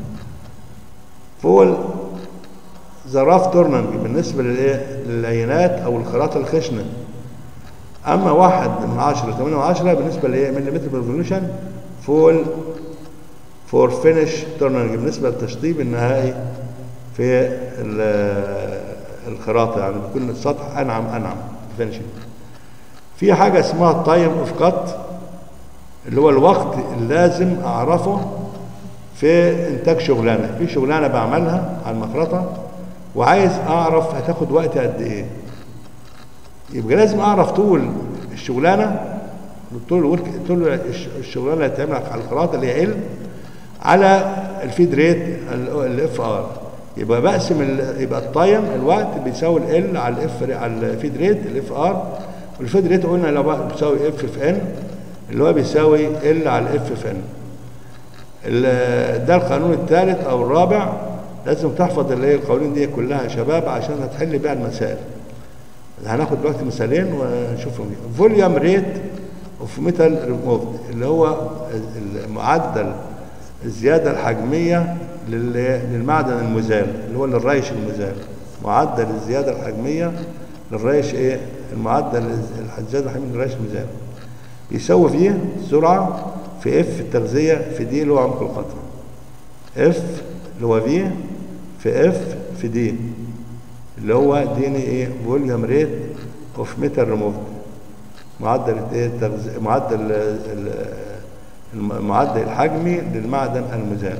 فوق زراف تورننج بالنسبه للايه للعينات او الخراطه الخشنه اما واحد من 10 ل 8 من 10 بالنسبه لايه مليمتر بالريفوليوشن فول فور فينش تورننج بالنسبه للتشطيب النهائي في الخراطه يعني بيكون السطح انعم انعم فينشنج في حاجه اسمها التايم اوف كات اللي هو الوقت اللازم اعرفه في انتاج شغلانه في شغلانه بعملها على المخرطه وعايز اعرف هتاخد وقت قد ايه يبقى لازم اعرف طول الشغلانه طول الورك طول الشغلانه اللي هتعمل على الخراطه اللي هي ال على الفيد ريت الاف ار يبقى بقسم ال- يبقى التايم الوقت بيساوي ال على الاف على الفيد ريت الاف ار والفيد ريت قلنا لو بقى بيساوي اف في ان اللي هو بيساوي ال على الاف في ان ال- ده القانون الثالث او الرابع لازم تحفظ اللي هي القوانين دي كلها يا شباب عشان هتحل بيها المسائل هناخد دلوقتي مثالين ونشوفهم فوليوم ريت اوف ميتال ريموفد اللي هو المعدل الزياده الحجميه لل- للمعدن المزال اللي هو للريش المزال معدل الزياده الحجميه للريش ايه المعدل الز- الزياده الحجميه للريش المزال بيساوي فيه سرعه في اف التغذيه في دي اللي هو عمق القطع اف اللي هو في في اف في دي اللي هو اديني ايه فوليوم ريت اوف ميتال ريموفد معدل ايه التغذية معدل ال- ال- المعدل الحجمي للمعدن المزال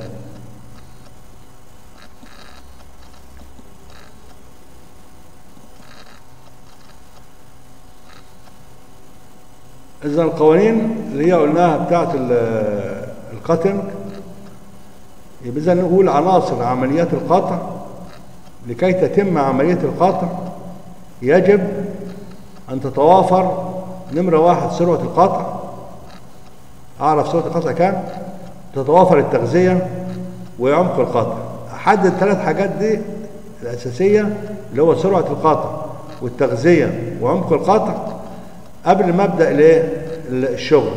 إذا القوانين اللي هي قلناها بتاعت ال- القتنج يبقى إذا نقول عناصر عمليات القطع لكي تتم عملية القطع يجب أن تتوافر نمرة واحد سرعة القطع أعرف سرعة القطع كام تتوافر التغذية وعمق القطع أحدد الثلاث حاجات دي الأساسية اللي هو سرعة القطع والتغذية وعمق القطع قبل ما أبدأ الإيه؟ الشغل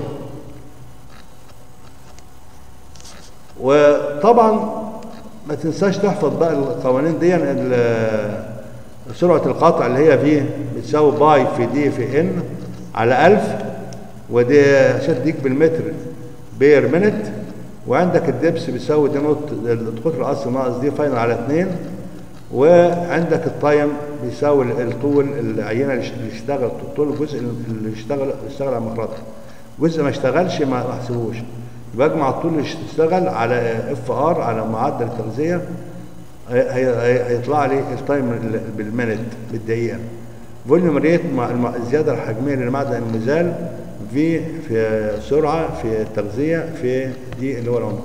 وطبعا ما تنساش تحفظ بقى القوانين دي ال- سرعة القطع اللي هي في بتساوي باي في دي في ان على 1000 ودي عشان تديك بالمتر بير مينت وعندك الدبس بيساوي دي نقط القطر الاصلي ناقص دي فاينل على 2 وعندك التايم بيساوي الطول العينه اللي اشتغل طول الجزء اللي اشتغل اشتغل على المخرطه جزء ما اشتغلش ما ما احسبوش يبقى اجمع الطول اللي اشتغل على اف ار على معدل التغذيه هي- هي- هي- هيطلع لي التايم ال- بالمينت بالدقيقه فوليوم ريت مع الم- الزياده الحجميه للمعدن المزال في في سرعه في التغذيه في دي اللي هو العمر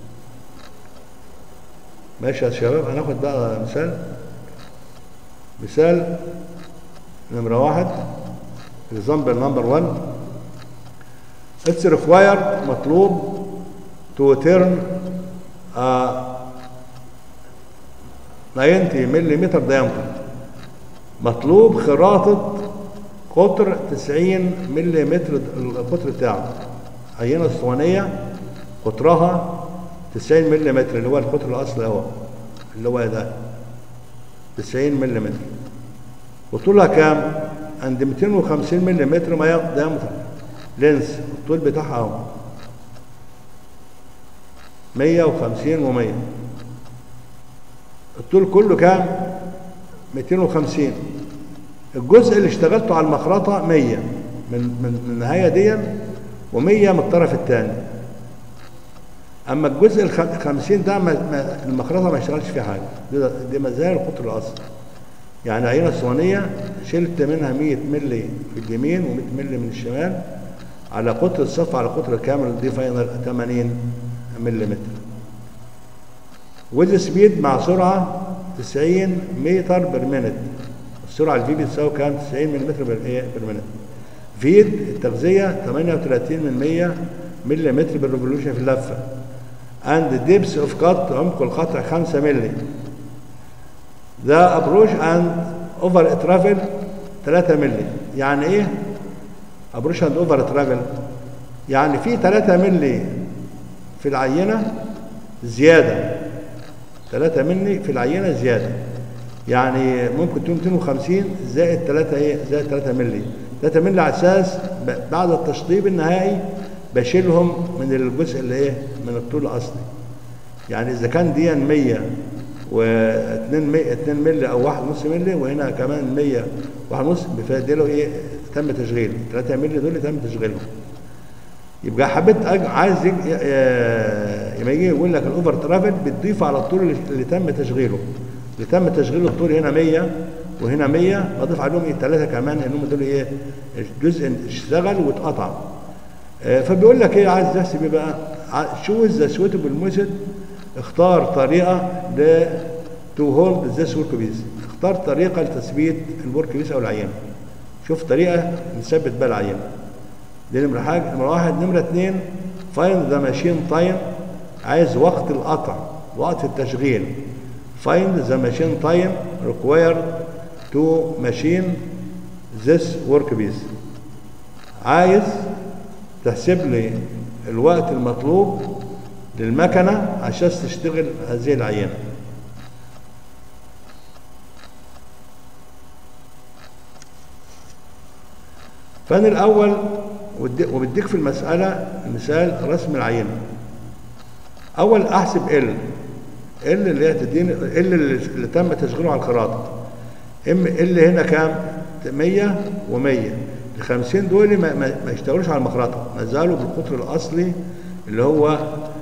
ماشي يا شباب هناخد بقى مثال مثال نمرة واحد example number one it's required مطلوب to turn a 90 ملم diameter مطلوب خراطة قطر 90 ملم القطر بتاعه عينة اسطوانية قطرها 90 ملم اللي هو القطر الأصلي اهو اللي هو ده 90 ملم وطولها كام؟ عند 250 ملم ما دايمتر لينس الطول بتاعها اهو 150 و100 الطول كله كام؟ 250 الجزء اللي اشتغلته على المخرطة 100 من من من النهاية دي و100 من الطرف الثاني اما الجزء ال 50 ده ما ما المخرطة ما اشتغلش فيه حاجة دي, دي ما زال القطر الأصلي يعني عينة اسطوانية شلت منها 100 مللي في اليمين و100 مللي من الشمال على قطر الصف على قطر الكامل دي فاينل 80 ملم وذ سبيد مع سرعة 90 متر بير مينت السرعة الفي بتساوي كام 90 ملم بير ايه بير مينت فيد التغذية 38 من 100 ملم بالريفولوشن في اللفة and depth of cut عمق القطع 5 مللي the approach and over travel 3 مللي يعني ايه approach and over travel يعني في 3 مللي في العينة زيادة 3 مللي في العينة زيادة يعني ممكن تكون 250 زائد 3 ايه زائد 3 مللي 3 مللي على اساس ب- بعد التشطيب النهائي بشيلهم من الجزء اللي ايه من الطول الاصلي يعني اذا كان دي 100 و2 2 مللي او 1.5 مللي وهنا كمان 100 1.5 بيفادلوا ايه تم تشغيل 3 مللي دول تم تشغيلهم يبقى حبيت أج... عايز يج... ي- لما يجي يقول لك الاوفر ترافل بتضيف على الطول اللي, اللي تم تشغيله اللي تم تشغيل الطول هنا 100 وهنا 100 بضيف عليهم ايه ثلاثه كمان ان هم دول ايه جزء اشتغل واتقطع آه، فبيقول لك ايه عايز تحسب ايه بقى شوز ذا سويتبل ميثود اختار طريقه ل تو هولد ذيس ورك بيس اختار طريقه لتثبيت الورك بيس او العينه شوف طريقه نثبت بها العينه دي نمره حاجه نمره واحد نمره اثنين فايند ذا ماشين تايم عايز وقت القطع وقت التشغيل find the machine time required to machine this workpiece عايز تحسب لي الوقت المطلوب للمكنة عشان تشتغل هذه العينة فأنا الأول وبديك في المسألة مثال رسم العينة أول أحسب ال ال اللي هي تديني ال اللي تم تشغيله على الخراطة ام ال هنا كام 100 و100 ال 50 دول ما, ما, ما يشتغلوش على المخرطة ما زالوا بالقطر الأصلي اللي هو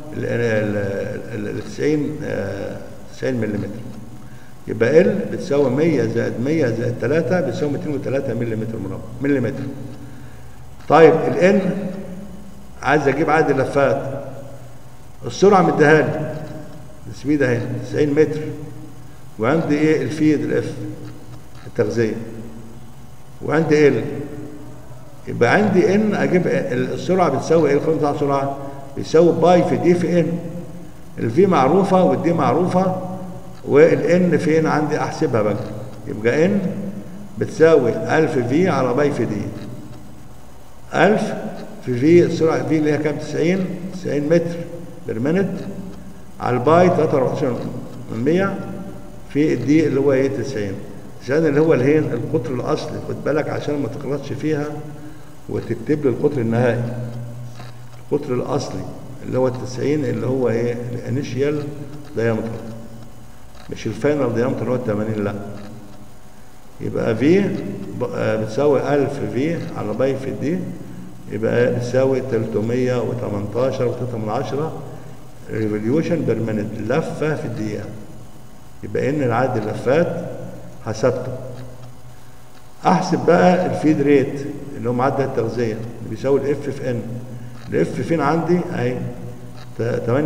ال 90 90 ملم يبقى ال بتساوي 100 زائد 100 زائد 3 بتساوي 203 ملم مربع ملم طيب الان عايز اجيب عدد اللفات السرعه مديها لي السبيد اهي 90 متر وعندي ايه الفيد الاف التغذيه وعندي ال يبقى عندي ان اجيب السرعه بتساوي ايه القانون بتاع السرعه بيساوي باي في دي في ان الفي معروفه والدي معروفه والان فين عندي احسبها بقى يبقى ان بتساوي 1000 في على باي في دي 1000 في في السرعه في اللي هي كام 90 90 متر بير مينت على الباي 13 من 100 في الدي اللي هو ايه 90 عشان اللي هو الهين القطر الاصلي خد بالك عشان ما تغلطش فيها وتكتب لي القطر النهائي القطر الاصلي اللي هو ال 90 اللي هو ايه الانيشيال دايمتر مش الفاينل دايمتر اللي هو 80 لا يبقى في بتساوي 1000 في على باي في دي يبقى بتساوي 318 و3 من 10 ريفوليوشن بير مينيت لفه في الدقيقه يبقى ان العدد اللفات حسبته احسب بقى الفيد ريت اللي هو معدل التغذيه اللي بيساوي الاف في ان الاف فين عندي اهي 38%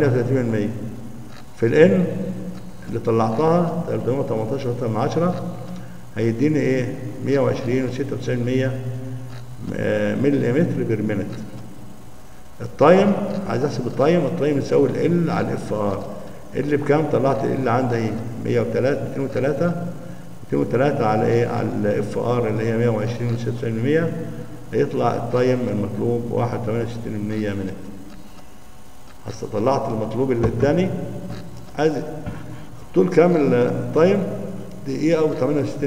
في الان اللي طلعتها 318 من 10 هيديني ايه 120 و96 ملي متر بير مينت التايم عايز احسب التايم التايم يساوي ال على الاف ار ال بكام طلعت ال عندي ايه 103 203 203 على ايه على الاف ار اللي هي 120 و96 هيطلع التايم المطلوب 1.68 منت هسه طلعت المطلوب اللي اداني عايز طول كامل التايم دقيقة و68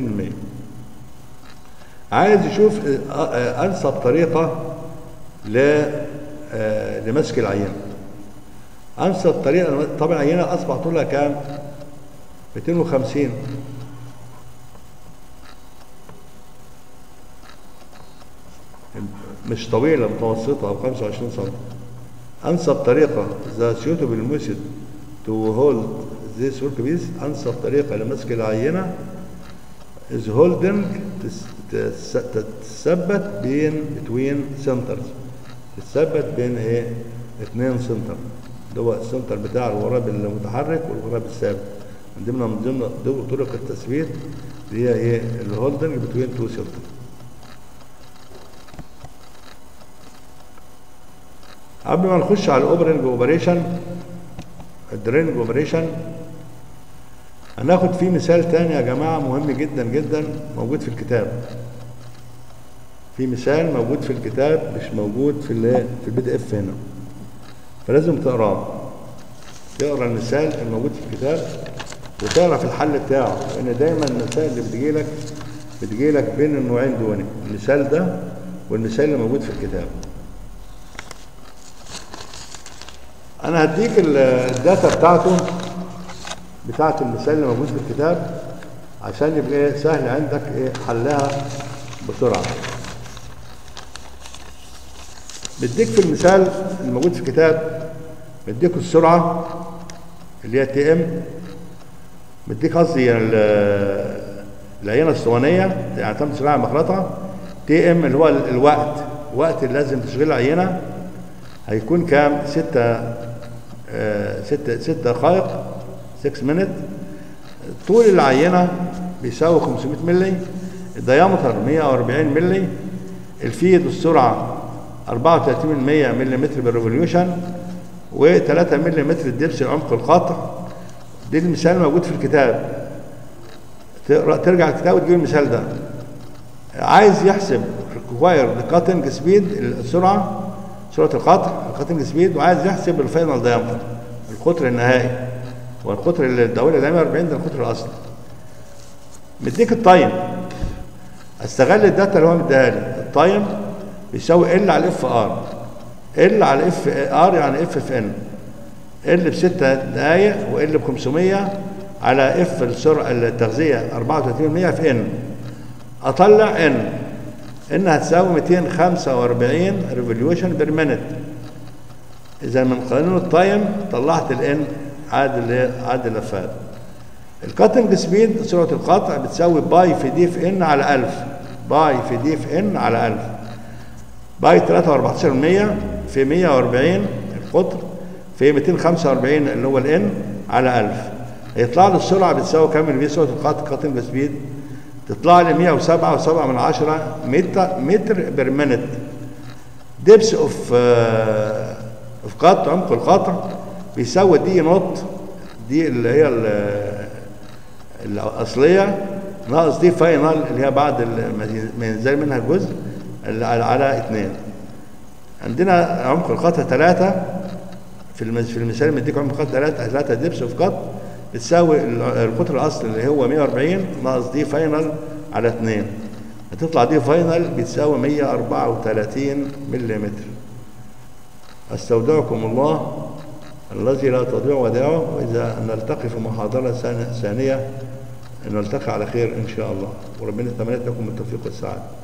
عايز يشوف انسب طريقة ل لمسك العينة انسب طريقة طبعا العينة اصبح طولها كام 250 مش طويلة متوسطة أو 25 سم أنسب طريقة the suitable method to hold this workpiece أنسب طريقة لمسك العينة is holding تثبت بين between centers تثبت بين ايه اثنين سنتر اللي هو السنتر بتاع الغراب المتحرك والغراب الثابت من ضمن من ضمن طرق التثبيت اللي هي ايه الهولدنج بتوين تو سنتر قبل ما نخش على الاوبرنج اوبريشن الدرينج اوبريشن هناخد فيه مثال تاني يا جماعه مهم جدا جدا موجود في الكتاب في مثال موجود في الكتاب مش موجود في في البي دي اف هنا فلازم تقراه تقرا المثال الموجود في الكتاب وتقرا في الحل بتاعه لان دايما المثال اللي بتجيلك بتجيلك بين النوعين دول المثال ده والمثال اللي موجود في الكتاب انا هديك الداتا بتاعته بتاعت المثال اللي موجود في الكتاب عشان يبقى ايه سهل عندك ايه حلها بسرعه بديك في المثال الموجود في الكتاب بديك السرعه اللي هي تي ام بديك قصدي العينه الاسطوانيه يعني تم تشغيلها مخرطه تي ام اللي هو الوقت الوقت اللي لازم تشغيل العينه هيكون كام 6 آه، ست ست دقائق 6 مينت طول العينة بيساوي 500 ملي الديامتر 140 ملي الفيد والسرعة 34 من 100 ملم بالريفوليوشن و3 ملم الدبس عمق القطع دي المثال موجود في الكتاب تقرا ترجع الكتاب وتجيب المثال ده عايز يحسب ريكواير كاتنج سبيد السرعه سرعه القطع الكاتنج سبيد وعايز يحسب الفاينل دايمتر القطر النهائي والقطر اللي الدوله دايما 40 ده القطر الاصلي مديك التايم استغل الداتا اللي هو مديها لي التايم بيساوي ال على اف ار ال على اف ار يعني اف في ان ال بستة دقايق وال ب 500 على اف السرعه التغذيه 34% في ان اطلع ان ان هتساوي 245 ريفوليوشن بير مينت اذا من قانون التايم طلعت الان عادل عادل لفات الكاتنج سبيد سرعه القطع بتساوي باي في دي في ان على 1000 باي في دي في ان على 1000 باي 3.14% في 140 القطر في 245 اللي هو الان على 1000 هيطلع لي السرعه بتساوي كام اللي سرعه القطع كاتنج سبيد تطلع لي 107.7 من 10 متر متر بير مينت دبس اوف اوف قطع عمق القطع بيساوي دي نوت دي اللي هي الاصليه ناقص دي فاينل اللي هي بعد ما ينزل منها الجزء اللي على اثنين عندنا عمق القطع ثلاثة في في المثال مديك عمق القطع ثلاثة ثلاثة دبس اوف قطع بتساوي القطر الاصلي اللي هو 140 ناقص دي فاينل على 2 هتطلع دي فاينل بتساوي 134 ملم استودعكم الله الذي لا تضيع ودائعه واذا نلتقي في محاضره ثانيه نلتقي على خير ان شاء الله وربنا يتمنى لكم التوفيق والسعاده